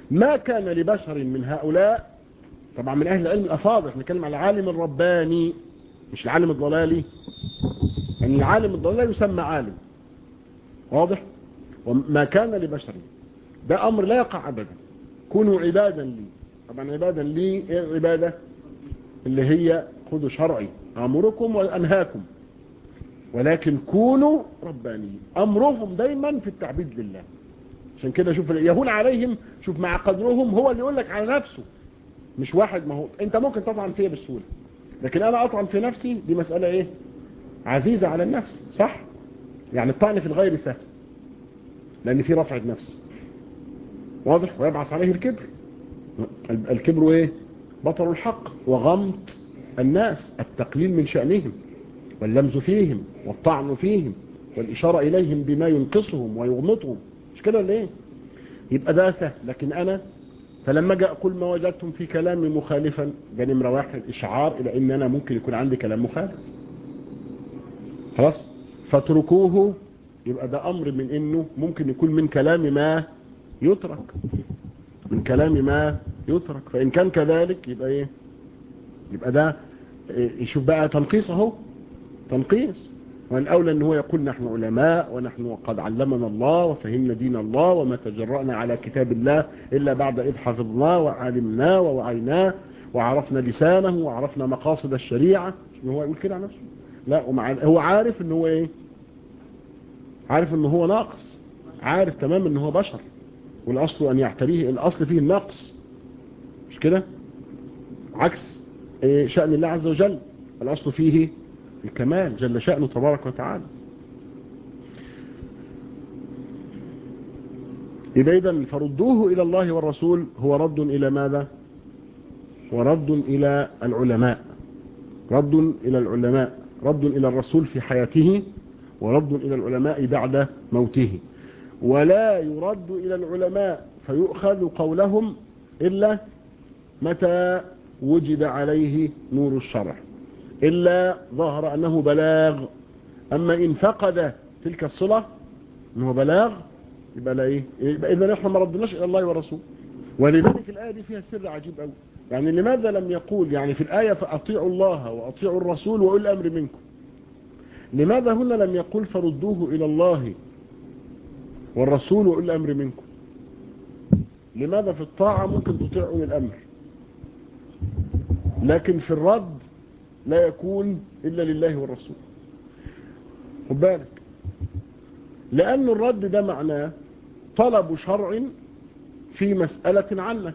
ما كان لبشر من هؤلاء طبعا من أهل العلم الأفاضل احنا نتكلم على العالم الرباني مش العالم الضلالي يعني العالم الضلالي يسمى عالم واضح وما كان لبشر ده أمر لا يقع أبدا كونوا عبادا لي طبعا عبادا لي ايه العبادة اللي هي خذوا شرعي أمركم وأنهاكم ولكن كونوا ربانيين أمرهم دايما في التعبيد لله عشان كده شوف يهون عليهم شوف مع قدرهم هو اللي يقول لك على نفسه مش واحد ما هو انت ممكن تطعن فيا بالسهولة لكن انا اطعن في نفسي دي مسألة ايه عزيزة على النفس صح يعني الطعن في الغير سهل لان في رفع النفس واضح ويبعث عليه الكبر الكبر ايه بطر الحق وغمط الناس التقليل من شأنهم واللمز فيهم والطعن فيهم والإشارة إليهم بما ينقصهم ويغمطهم مش كده ولا ايه يبقى ده سهل لكن أنا فلما جاء أقول ما وجدتم في كلامي مخالفا ده نمرة واحد إشعار إلى أن أنا ممكن يكون عندي كلام مخالف خلاص فاتركوه يبقى ده أمر من أنه ممكن يكون من كلام ما يترك من كلام ما يترك فإن كان كذلك يبقى إيه يبقى ده يشوف بقى تنقيص اهو تنقيص والأولى أن هو يقول نحن علماء ونحن قد علمنا الله وفهمنا دين الله وما تجرأنا على كتاب الله إلا بعد إذ حفظناه وعلمناه ووعيناه وعرفنا لسانه وعرفنا مقاصد الشريعة مش هو يقول كده عن نفسه لا هو عارف ان هو ايه عارف ان هو ناقص عارف تماما ان هو بشر والاصل ان يعتريه الاصل فيه النقص مش كده عكس إيه شأن الله عز وجل الاصل فيه الكمال جل شأنه تبارك وتعالى يبقى إذن فردوه إلى الله والرسول هو رد إلى ماذا ورد إلى العلماء رد إلى العلماء رد إلى الرسول في حياته ورد إلى العلماء بعد موته ولا يرد إلى العلماء فيؤخذ قولهم إلا متى وجد عليه نور الشرع إلا ظهر أنه بلاغ أما إن فقد تلك الصلة أنه بلاغ يبقى لا إيه يبقى إذا نحن ما ردناش إلى الله ورسوله ولذلك الآية دي فيها سر عجيب أوي يعني لماذا لم يقول يعني في الآية فأطيعوا الله وأطيعوا الرسول وأولي الأمر منكم لماذا هنا لم يقول فردوه إلى الله والرسول وأولي الأمر منكم لماذا في الطاعة ممكن تطيع أولي الأمر لكن في الرد لا يكون إلا لله والرسول خد بالك لأن الرد ده معناه طلب شرع في مسألة عنك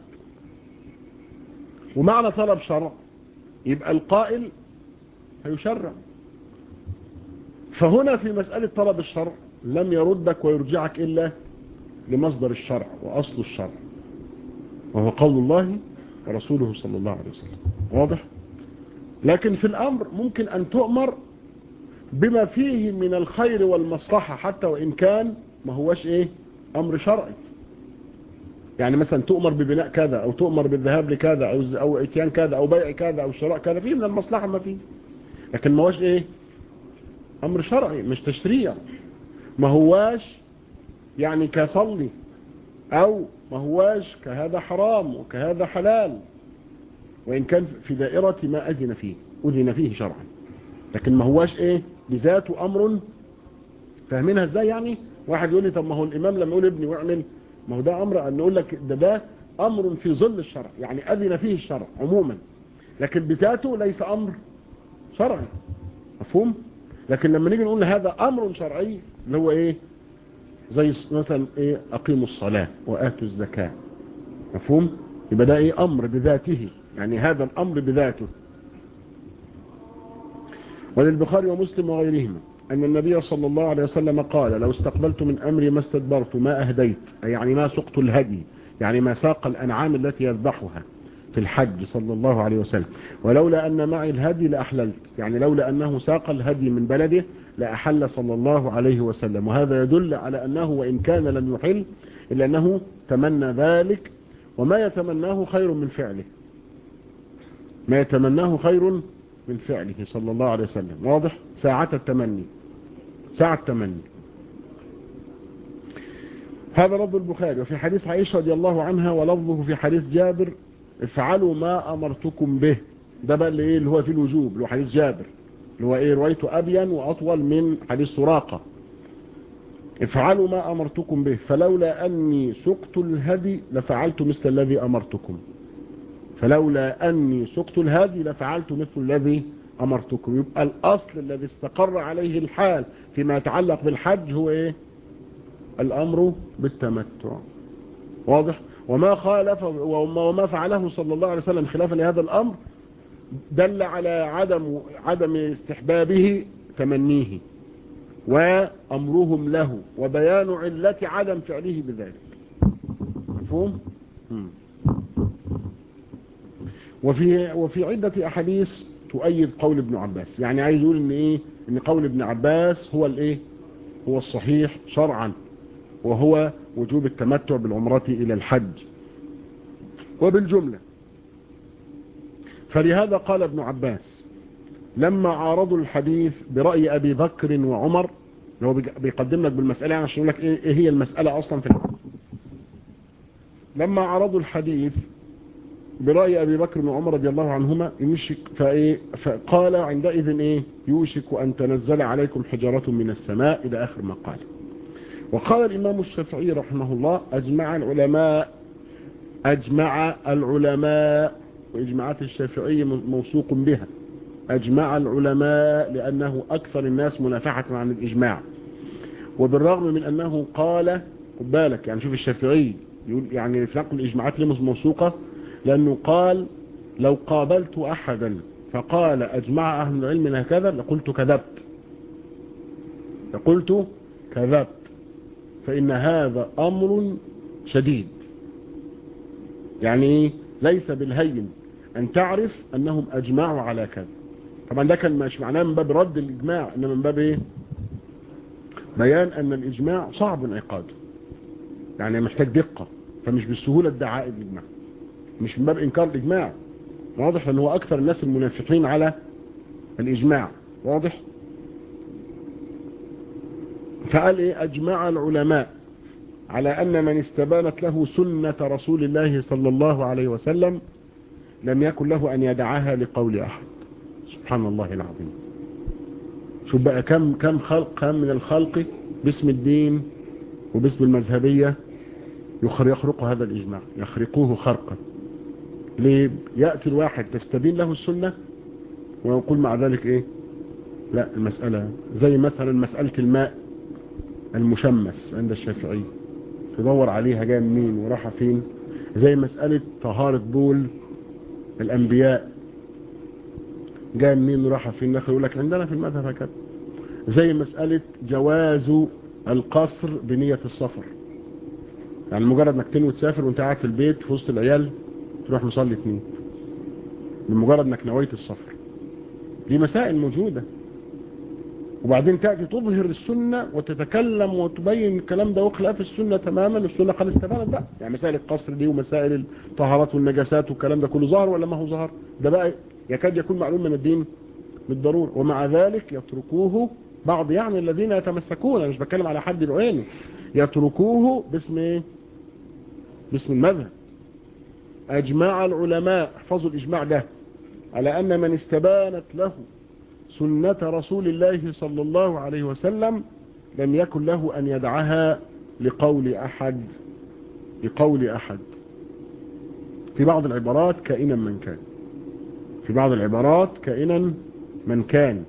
ومعنى طلب شرع يبقى القائل هيشرع فهنا في مسألة طلب الشرع لم يردك ويرجعك إلا لمصدر الشرع وأصل الشرع وهو قول الله ورسوله صلى الله عليه وسلم واضح لكن في الأمر ممكن أن تؤمر بما فيه من الخير والمصلحة حتى وإن كان ما هوش إيه أمر شرعي يعني مثلا تؤمر ببناء كذا أو تؤمر بالذهاب لكذا أو, أو اتيان كذا أو بيع كذا أو شراء كذا فيه من المصلحة ما فيه لكن ما هوش إيه أمر شرعي مش تشريع ما هواش يعني كصلي أو ما هواش كهذا حرام وكهذا حلال وإن كان في دائرة ما أذن فيه أذن فيه شرعا لكن ما هواش إيه بذاته أمر فاهمينها إزاي يعني واحد يقول لي طب ما هو الإمام لما يقول ابني واعمل ما هو ده أمر أن نقول لك ده ده أمر في ظل الشرع يعني أذن فيه الشرع عموما لكن بذاته ليس أمر شرعي مفهوم لكن لما نيجي نقول هذا أمر شرعي اللي هو إيه زي مثلا إيه أقيموا الصلاة وآتوا الزكاة مفهوم يبقى ده إيه أمر بذاته يعني هذا الأمر بذاته وللبخاري ومسلم وغيرهما أن النبي صلى الله عليه وسلم قال لو استقبلت من أمري ما استدبرت ما أهديت يعني ما سقت الهدي يعني ما ساق الأنعام التي يذبحها في الحج صلى الله عليه وسلم ولولا أن معي الهدي لأحللت يعني لولا أنه ساق الهدي من بلده لأحل صلى الله عليه وسلم وهذا يدل على أنه وإن كان لم يحل إلا أنه تمنى ذلك وما يتمناه خير من فعله ما يتمناه خير من فعله صلى الله عليه وسلم واضح ساعة التمني ساعة التمني هذا لفظ البخاري وفي حديث عائشة رضي الله عنها ولفظه في حديث جابر افعلوا ما أمرتكم به ده بقى اللي, إيه اللي هو في الوجوب اللي هو حديث جابر اللي هو إيه روايته أبين وأطول من حديث سراقة افعلوا ما أمرتكم به فلولا أني سقت الهدي لفعلت مثل الذي أمرتكم فلولا أني سقت الهدي لفعلت مثل الذي أمرتكم يبقى الأصل الذي استقر عليه الحال فيما يتعلق بالحج هو إيه الأمر بالتمتع واضح وما خالف وما فعله صلى الله عليه وسلم خلافا لهذا الأمر دل على عدم عدم استحبابه تمنيه وأمرهم له وبيان علة عدم فعله بذلك مفهوم وفي وفي عدة أحاديث تؤيد قول ابن عباس يعني عايز يقول ان ايه ان قول ابن عباس هو الايه هو الصحيح شرعا وهو وجوب التمتع بالعمرة الى الحج وبالجملة فلهذا قال ابن عباس لما عارضوا الحديث برأي ابي بكر وعمر هو بيقدم لك بالمسألة يعني عشان يقول لك ايه هي المسألة اصلا في الحديث لما عرضوا الحديث برأي أبي بكر وعمر رضي الله عنهما يوشك فإيه فقال عندئذ إيه يوشك أن تنزل عليكم حجارة من السماء إلى آخر ما قال وقال الإمام الشافعي رحمه الله أجمع العلماء أجمع العلماء وإجماعات الشافعي موثوق بها أجمع العلماء لأنه أكثر الناس منافحة عن الإجماع وبالرغم من أنه قال خد بالك يعني شوف الشافعي يقول يعني في نقل الإجماعات لمس موثوقة لأنه قال لو قابلت أحدا فقال أجمع أهل العلم هكذا لقلت كذبت لقلت كذبت فإن هذا أمر شديد يعني ليس بالهين أن تعرف أنهم أجمعوا على كذا طبعا ده كان مش معناه من باب رد الإجماع إنما من باب إيه بيان أن الإجماع صعب انعقاده يعني محتاج دقة فمش بالسهولة ادعاء الإجماع مش من باب إنكار الإجماع واضح أنه هو أكثر الناس المنافقين على الإجماع واضح فقال إيه أجمع العلماء على أن من استبانت له سنة رسول الله صلى الله عليه وسلم لم يكن له أن يدعها لقول أحد سبحان الله العظيم شوف بقى كم كم خلق كم من الخلق باسم الدين وباسم المذهبية يخرق هذا الإجماع يخرقوه خرقا ليه يأتي الواحد تستبين له السنة ويقول مع ذلك ايه لا المسألة زي مثلا مسألة الماء المشمس عند الشافعي تدور عليها جايه منين وراحة فين زي مسألة طهارة بول الأنبياء جايه منين وراحة فين ناخد يقول لك عندنا في المذهب هكذا زي مسألة جواز القصر بنية السفر يعني مجرد انك تنوي تسافر وانت قاعد في البيت في وسط العيال تروح مصلي اثنين بمجرد انك نويت السفر دي مسائل موجودة وبعدين تأتي تظهر السنة وتتكلم وتبين الكلام ده وخلاف السنة تماما السنة خلاص استبانت بقى يعني مسائل القصر دي ومسائل الطهارات والنجاسات والكلام ده كله ظهر ولا ما هو ظهر ده بقى يكاد يكون معلوم من الدين بالضرورة ومع ذلك يتركوه بعض يعني الذين يتمسكون انا مش بتكلم على حد بعينه يتركوه باسم ايه باسم المذهب اجماع العلماء احفظوا الاجماع ده على ان من استبانت له سنة رسول الله صلى الله عليه وسلم لم يكن له ان يدعها لقول احد لقول احد في بعض العبارات كائنا من كان في بعض العبارات كائنا من كان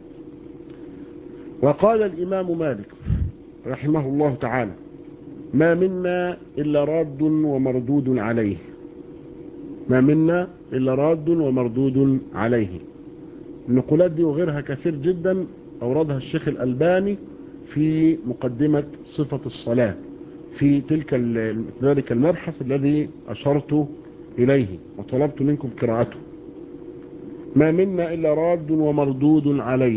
وقال الامام مالك رحمه الله تعالى ما منا إلا راد ومردود عليه ما منا إلا راد ومردود عليه النقولات دي وغيرها كثير جدا أوردها الشيخ الألباني في مقدمة صفة الصلاة في تلك ذلك المبحث الذي أشرت إليه وطلبت منكم قراءته ما منا إلا راد ومردود عليه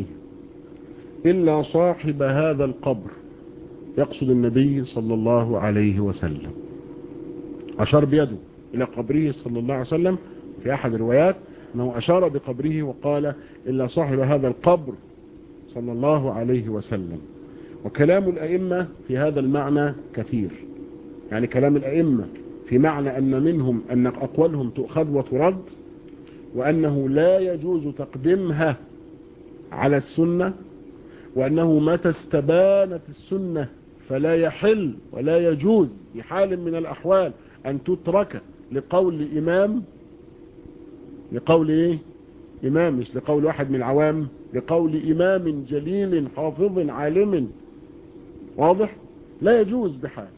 إلا صاحب هذا القبر يقصد النبي صلى الله عليه وسلم أشار بيده إلى قبره صلى الله عليه وسلم في أحد الروايات أنه أشار بقبره وقال إلا صاحب هذا القبر صلى الله عليه وسلم وكلام الأئمة في هذا المعنى كثير يعني كلام الأئمة في معنى أن منهم أن أقوالهم تؤخذ وترد وأنه لا يجوز تقديمها على السنة وأنه متى استبانت السنة فلا يحل ولا يجوز بحال من الأحوال أن تترك لقول إمام لقول إيه إمام مش لقول واحد من العوام لقول إمام جليل حافظ عالم واضح لا يجوز بحال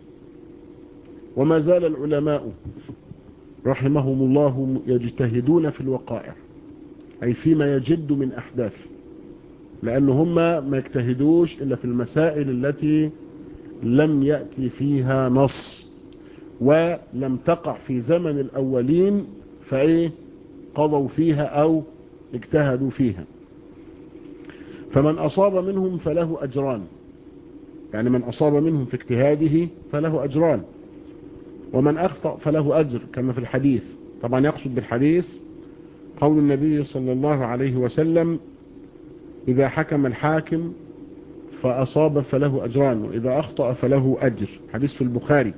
وما زال العلماء رحمهم الله يجتهدون في الوقائع أي فيما يجد من أحداث لأن هم ما يجتهدوش إلا في المسائل التي لم يأتي فيها نص ولم تقع في زمن الأولين فإيه قضوا فيها أو اجتهدوا فيها فمن أصاب منهم فله أجران يعني من أصاب منهم في اجتهاده فله أجران ومن أخطأ فله أجر كما في الحديث طبعا يقصد بالحديث قول النبي صلى الله عليه وسلم إذا حكم الحاكم فأصاب فله أجران وإذا أخطأ فله أجر حديث في البخاري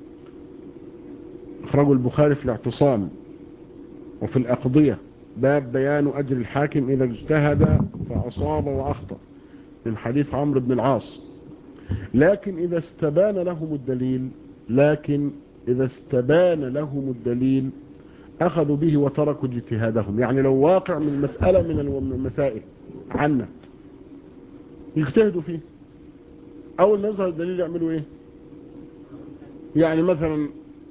أخرجه البخاري في الاعتصام وفي الأقضية باب بيان أجر الحاكم إذا اجتهد فأصاب وأخطأ من حديث عمرو بن العاص لكن إذا استبان لهم الدليل لكن إذا استبان لهم الدليل أخذوا به وتركوا اجتهادهم يعني لو واقع من مسألة من المسائل عنا يجتهدوا فيه أول ما يظهر الدليل يعملوا إيه يعني مثلا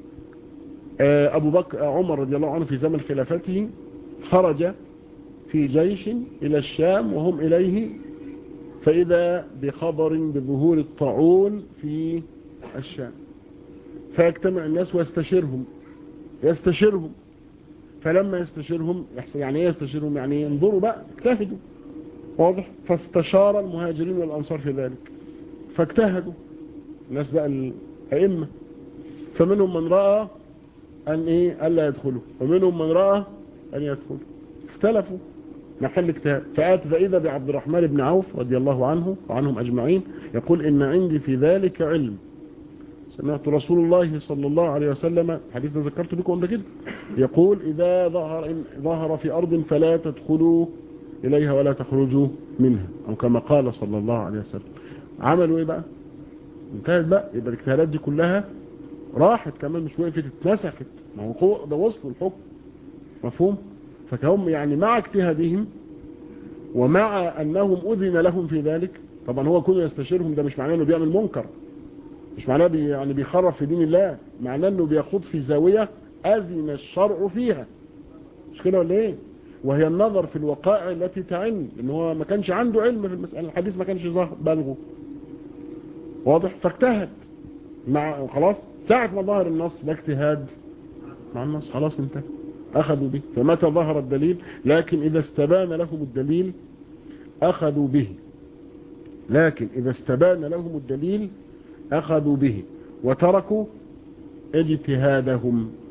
أبو بكر عمر رضي الله عنه في زمن خلافته خرج في جيش إلى الشام وهم إليه فإذا بخبر بظهور الطاعون في الشام فيجتمع الناس ويستشيرهم يستشيرهم فلما يستشيرهم يعني ايه يستشيرهم يعني ينظروا بقى اجتهدوا واضح فاستشار المهاجرين والأنصار في ذلك فاجتهدوا الناس بقى الأئمة فمنهم من رأى أن إيه ألا يدخلوا ومنهم من رأى أن يدخلوا اختلفوا محل اجتهاد فآت فإذا بعبد الرحمن بن عوف رضي الله عنه وعنهم أجمعين يقول إن عندي في ذلك علم سمعت رسول الله صلى الله عليه وسلم حديث ذكرت لكم قبل كده يقول إذا ظهر, ظهر في أرض فلا تدخلوا إليها ولا تخرجوا منها أو كما قال صلى الله عليه وسلم عملوا إيه بقى انتهت بقى يبقى الاجتهادات دي كلها راحت كمان مش وقفت اتنسخت ما هو ده وصلوا الحكم مفهوم فكهم يعني مع اجتهادهم ومع أنهم أذن لهم في ذلك طبعا هو كونه يستشيرهم ده مش معناه أنه بيعمل منكر مش معناه بي يعني بيخرف في دين الله معناه أنه بيخوض في زاوية أذن الشرع فيها مش كده ولا ايه وهي النظر في الوقائع التي تعن ان هو ما كانش عنده علم في المسألة الحديث ما كانش بلغه واضح فاجتهد مع خلاص ساعة ما ظهر النص ده اجتهاد مع النص خلاص انتهى أخذوا به فمتى ظهر الدليل لكن إذا استبان لهم الدليل أخذوا به لكن إذا استبان لهم الدليل أخذوا به وتركوا اجتهادهم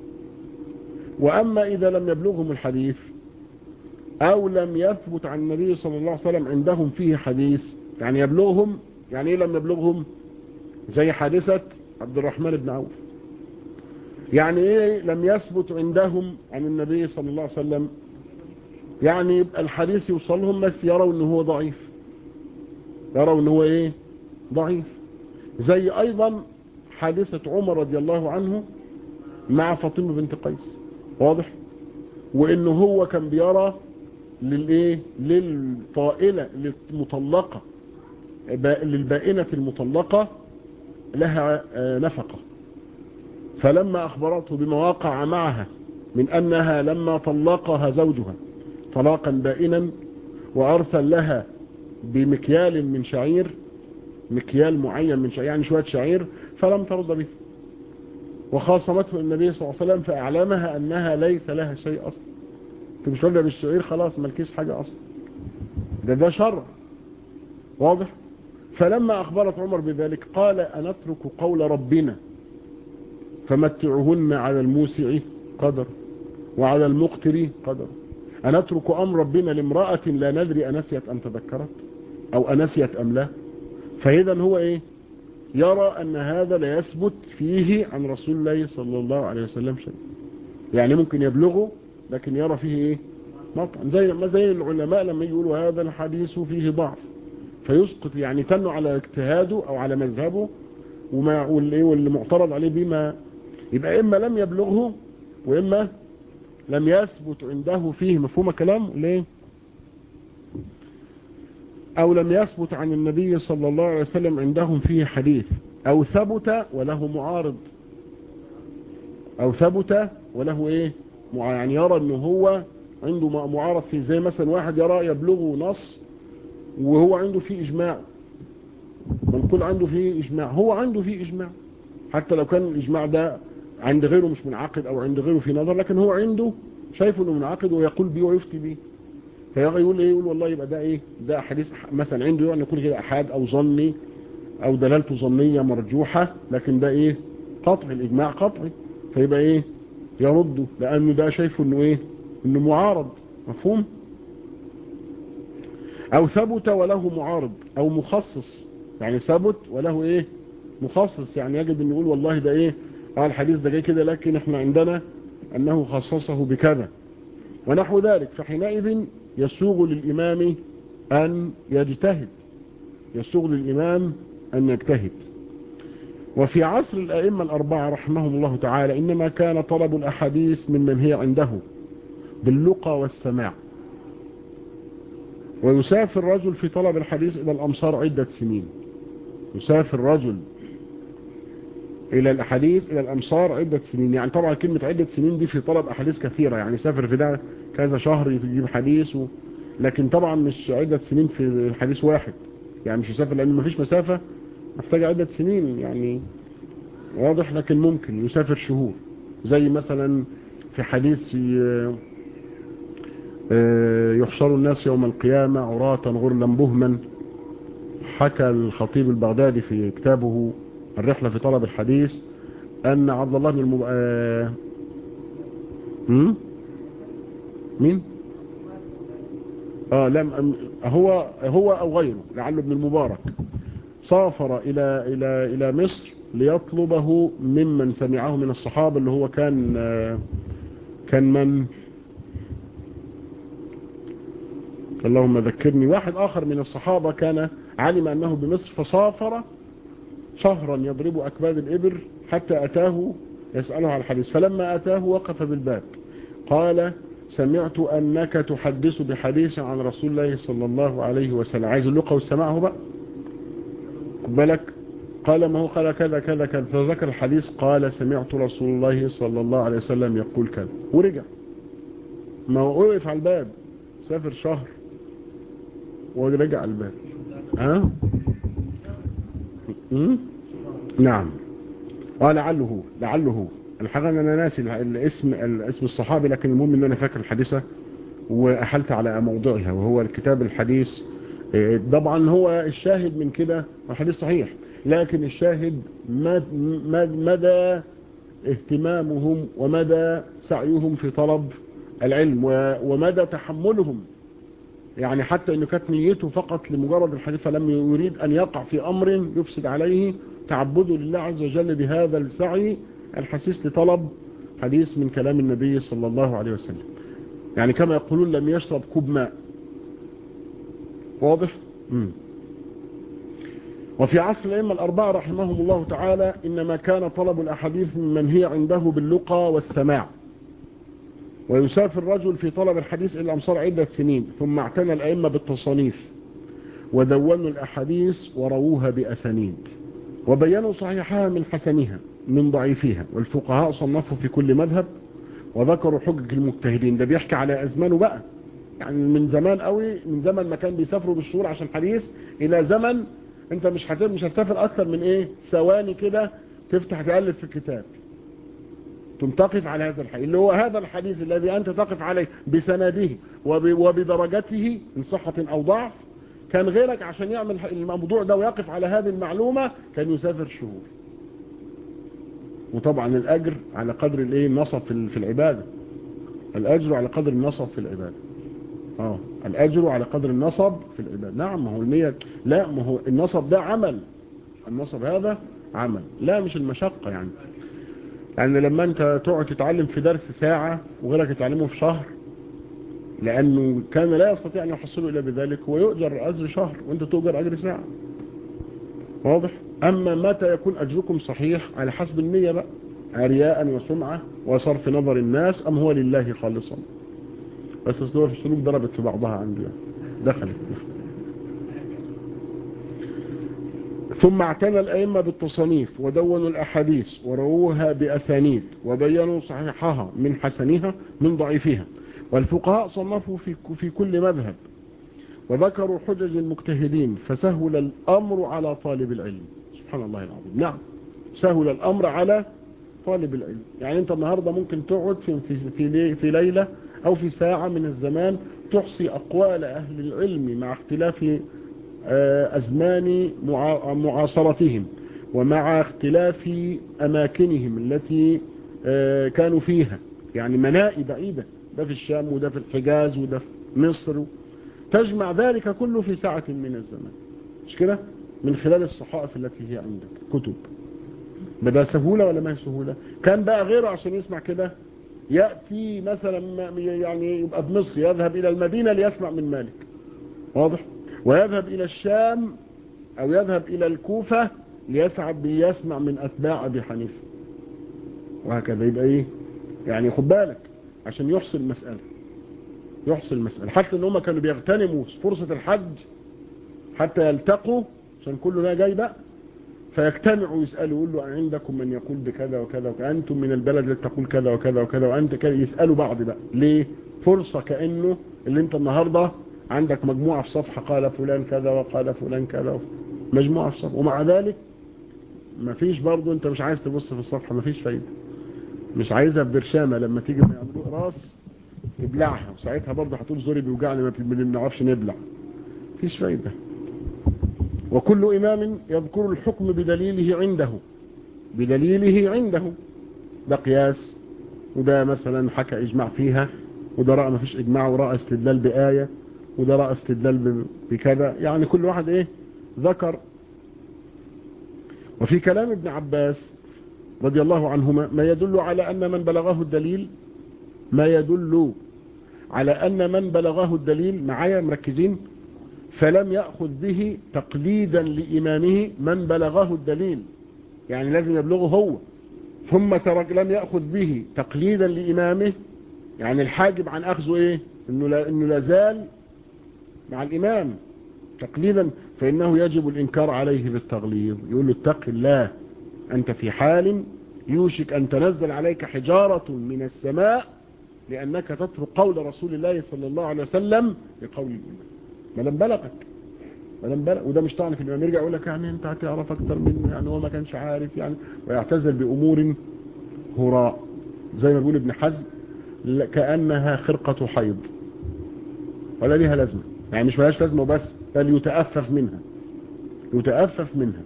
وأما إذا لم يبلغهم الحديث أو لم يثبت عن النبي صلى الله عليه وسلم عندهم فيه حديث يعني يبلغهم يعني إيه لم يبلغهم زي حادثة عبد الرحمن بن عوف يعني ايه لم يثبت عندهم عن النبي صلى الله عليه وسلم يعني يبقى الحديث يوصلهم بس يروا ان هو ضعيف يروا ان هو ايه ضعيف زي ايضا حادثة عمر رضي الله عنه مع فاطمة بنت قيس واضح وانه هو كان بيرى للايه للطائلة للمطلقة للبائنة المطلقة لها نفقة فلما أخبرته بما وقع معها من أنها لما طلقها زوجها طلاقا بائنا وأرسل لها بمكيال من شعير مكيال معين من شعير يعني شوية شعير فلم ترضى به وخاصمته النبي صلى الله عليه وسلم فأعلمها أنها ليس لها شيء أصلا انت مش راضيه بالشعير خلاص مالكيش حاجة أصلا ده ده شر واضح فلما أخبرت عمر بذلك قال أنترك قول ربنا فمتعهن على الموسع قدر وعلى المقتر قدر أنترك أمر ربنا لامرأة لا ندري أنسيت أم تذكرت أو أنسيت أم لا فإذا هو إيه يرى أن هذا لا يثبت فيه عن رسول الله صلى الله عليه وسلم شيء يعني ممكن يبلغه لكن يرى فيه ايه مطعن زي ما زي العلماء لما يقولوا هذا الحديث فيه ضعف فيسقط يعني تنوا على اجتهاده او على مذهبه وما واللي واللي معترض عليه بما يبقى اما لم يبلغه واما لم يثبت عنده فيه مفهوم كلام ليه او لم يثبت عن النبي صلى الله عليه وسلم عندهم فيه حديث او ثبت وله معارض او ثبت وله ايه يعني يرى انه هو عنده معارض فيه زي مثلا واحد يرى يبلغه نص وهو عنده فيه اجماع منقول عنده فيه اجماع هو عنده فيه اجماع حتى لو كان الاجماع ده عند غيره مش منعقد او عند غيره في نظر لكن هو عنده شايفه انه منعقد ويقول بيه ويفتي بيه فيقول ايه يقول والله يبقى ده ايه ده حديث مثلا عنده يعني يكون كده احاد او ظني او دلالته ظنية مرجوحة لكن ده ايه قطع الاجماع قطعي فيبقى ايه يرده لانه ده شايفه انه ايه انه معارض مفهوم او ثبت وله معارض او مخصص يعني ثبت وله ايه مخصص يعني يجب ان يقول والله ده ايه اه الحديث ده جاي كده لكن احنا عندنا انه خصصه بكذا ونحو ذلك فحينئذ يسوغ للامام ان يجتهد يسوغ للامام ان يجتهد وفي عصر الائمة الاربعة رحمهم الله تعالى انما كان طلب الاحاديث ممن هي عنده باللقى والسماع ويسافر الرجل في طلب الحديث إلى الأمصار عدة سنين يسافر الرجل إلى الأحاديث إلى الأمصار عدة سنين يعني طبعا كلمة عدة سنين دي في طلب أحاديث كثيرة يعني سافر في ده كذا شهر يجيب حديث و... لكن طبعا مش عدة سنين في حديث واحد يعني مش يسافر لأن مفيش مسافة محتاج عدة سنين يعني واضح لكن ممكن يسافر شهور زي مثلا في حديث يحشر الناس يوم القيامة عراة غرلا بهما حكى الخطيب البغدادي في كتابه الرحلة في طلب الحديث أن عبد الله بن المب... آه... مين آه لم هو هو أو غيره لعله ابن المبارك سافر إلى إلى إلى مصر ليطلبه ممن سمعه من الصحابة اللي هو كان آه كان من اللهم ذكرني واحد آخر من الصحابة كان علم أنه بمصر فسافر شهرا يضرب أكباد الإبر حتى أتاه يسأله على الحديث فلما أتاه وقف بالباب قال سمعت أنك تحدث بحديث عن رسول الله صلى الله عليه وسلم عايز اللقى والسماعه بقى بالك قال ما هو قال كذا كذا كذا فذكر الحديث قال سمعت رسول الله صلى الله عليه وسلم يقول كذا ورجع ما هو وقف على الباب سافر شهر ورجع الباب ها أه؟ نعم اه لعله هو لعله هو الحقيقة انا ناسي الاسم الاسم الصحابي لكن المهم ان انا فاكر الحديثة واحلت على موضوعها وهو الكتاب الحديث طبعا هو الشاهد من كده الحديث صحيح لكن الشاهد مدى اهتمامهم ومدى سعيهم في طلب العلم ومدى تحملهم يعني حتى انه كانت نيته فقط لمجرد الحديث فلم يريد ان يقع في امر يفسد عليه تعبده لله عز وجل بهذا السعي الحسيس لطلب حديث من كلام النبي صلى الله عليه وسلم يعني كما يقولون لم يشرب كوب ماء واضح مم. وفي عصر الأئمة الأربعة رحمهم الله تعالى إنما كان طلب الأحاديث من هي عنده باللقى والسماع ويسافر الرجل في طلب الحديث إلى الأمصار عدة سنين ثم اعتنى الأئمة بالتصانيف ودونوا الأحاديث ورووها بأسانيد وبينوا صحيحها من حسنها من ضعيفها والفقهاء صنفوا في كل مذهب وذكروا حجج المجتهدين ده بيحكي على أزمانه بقى يعني من زمان قوي من زمن ما كان بيسافروا بالشهور عشان حديث إلى زمن انت مش هتسافر مش هتسافر أكثر من إيه ثواني كده تفتح تقلب في الكتاب ثم تقف على هذا الحديث اللي هو هذا الحديث الذي أنت تقف عليه بسنده وبدرجته من صحة أو ضعف كان غيرك عشان يعمل الموضوع ده ويقف على هذه المعلومة كان يسافر شهور وطبعا الأجر على قدر الايه النصب في العبادة الأجر على قدر النصب في العبادة اه الأجر على قدر النصب في العبادة نعم ما هو المية لا ما هو النصب ده عمل النصب هذا عمل لا مش المشقة يعني يعني لما انت تقعد تتعلم في درس ساعة وغيرك يتعلمه في شهر لانه كان لا يستطيع ان يحصله الا بذلك هو يؤجر اجر شهر وانت تؤجر اجر ساعة واضح اما متى يكون اجركم صحيح على حسب النية بقى رياء وسمعة وصرف نظر الناس ام هو لله خالصا بس الصورة في السلوك ضربت في بعضها عندي دخلت ثم اعتنى الأئمة بالتصانيف ودونوا الأحاديث ورووها بأسانيد وبينوا صحيحها من حسنها من ضعيفها والفقهاء صنفوا في في كل مذهب وذكروا حجج المجتهدين فسهل الأمر على طالب العلم سبحان الله العظيم نعم سهل الأمر على طالب العلم يعني انت النهاردة ممكن تقعد في, في, في, في ليلة أو في ساعة من الزمان تحصي أقوال أهل العلم مع اختلاف أزمان معاصرتهم ومع اختلاف أماكنهم التي كانوا فيها يعني منائي بعيدة ده في الشام وده في الحجاز وده في مصر تجمع ذلك كله في ساعة من الزمان مش كده من خلال الصحائف التي هي عندك كتب بدأ سهولة ولا ما هي سهولة كان بقى غيره عشان يسمع كده يأتي مثلا يعني يبقى بمصر يذهب إلى المدينة ليسمع من مالك واضح ويذهب إلى الشام أو يذهب إلى الكوفة ليسعد ليسمع من أتباع أبي حنيفة وهكذا يبقى إيه يعني خد بالك عشان يحصل المسألة يحصل المسألة حتى ان هم كانوا بيغتنموا فرصة الحج حتى يلتقوا عشان كله جاي بقى فيجتمعوا يسألوا يقول له عندكم من يقول بكذا وكذا وأنتم من البلد التي تقول كذا وكذا وكذا وأنت كذا يسألوا بعض بقى ليه فرصة كأنه اللي انت النهاردة عندك مجموعة في صفحة قال فلان كذا وقال فلان كذا مجموعة في صفحة ومع ذلك مفيش برضو انت مش عايز تبص في الصفحة مفيش فايدة مش عايزها ببرشامة لما تيجي من عندك راس ابلعها وساعتها برضه هتقول زوري بيوجعني ما بنعرفش نبلع مفيش فايدة وكل إمام يذكر الحكم بدليله عنده بدليله عنده ده قياس وده مثلا حكى إجماع فيها وده رأى ما فيش إجماع ورأى استدلال بآية وده رأى استدلال بكذا يعني كل واحد إيه ذكر وفي كلام ابن عباس رضي الله عنهما ما يدل على أن من بلغه الدليل ما يدل على أن من بلغه الدليل معايا مركزين فلم يأخذ به تقليدا لإمامه من بلغه الدليل يعني لازم يبلغه هو ثم ترك لم يأخذ به تقليدا لإمامه يعني الحاجب عن أخذه إيه إنه, لا إنه لازال مع الإمام تقليدا فإنه يجب الإنكار عليه بالتغليظ يقول له اتق الله أنت في حال يوشك أن تنزل عليك حجارة من السماء لأنك تترك قول رسول الله صلى الله عليه وسلم لقول الإمام ما لم بلغك ما لم بلغ وده مش طعن في الإمام يرجع يقول لك يعني أنت هتعرف أكتر منه يعني هو ما كانش عارف يعني ويعتزل بأمور هراء زي ما بيقول ابن حزم كأنها خرقة حيض ولا ليها لازمة يعني مش ملاش لازمة وبس بل يتأفف منها يتأفف منها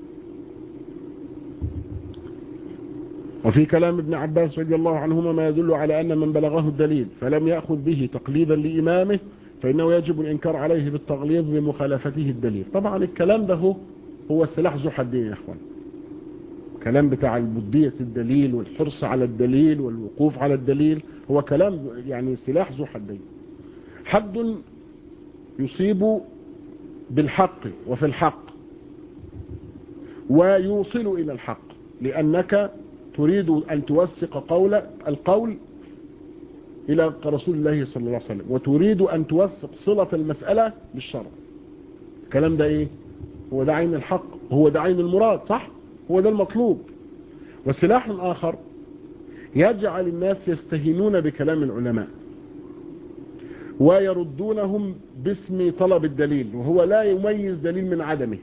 وفي كلام ابن عباس رضي الله عنهما ما يدل على أن من بلغه الدليل فلم يأخذ به تقليدا لإمامه فإنه يجب الإنكار عليه بالتغليظ بمخالفته الدليل طبعا الكلام ده هو, هو السلاح ذو حدين يا أخوان كلام بتاع البدية الدليل والحرص على الدليل والوقوف على الدليل هو كلام يعني سلاح ذو حدين حد يصيب بالحق وفي الحق ويوصل إلى الحق لأنك تريد أن توثق قول القول إلى رسول الله صلى الله عليه وسلم وتريد أن توثق صلة المسألة بالشرع الكلام ده إيه هو ده عين الحق هو ده عين المراد صح هو ده المطلوب والسلاح الآخر يجعل الناس يستهينون بكلام العلماء ويردونهم باسم طلب الدليل وهو لا يميز دليل من عدمه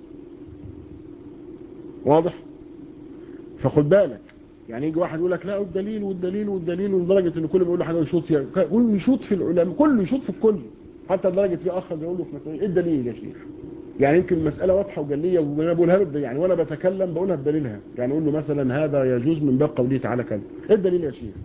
واضح فخد بالك يعني يجي واحد يقول لك لا الدليل والدليل والدليل لدرجه ان كل ما يقول له حاجه يشوط فيها كل يشوط في العلماء كله يشوط في الكل حتى لدرجه في اخ بيقول له في مسألة ايه الدليل يا شيخ يعني يمكن المساله واضحه وجليه وانا بقولها له يعني وانا بتكلم بقولها بدليلها يعني اقول له مثلا هذا يجوز من باب قوله تعالى كذا ايه الدليل يا شيخ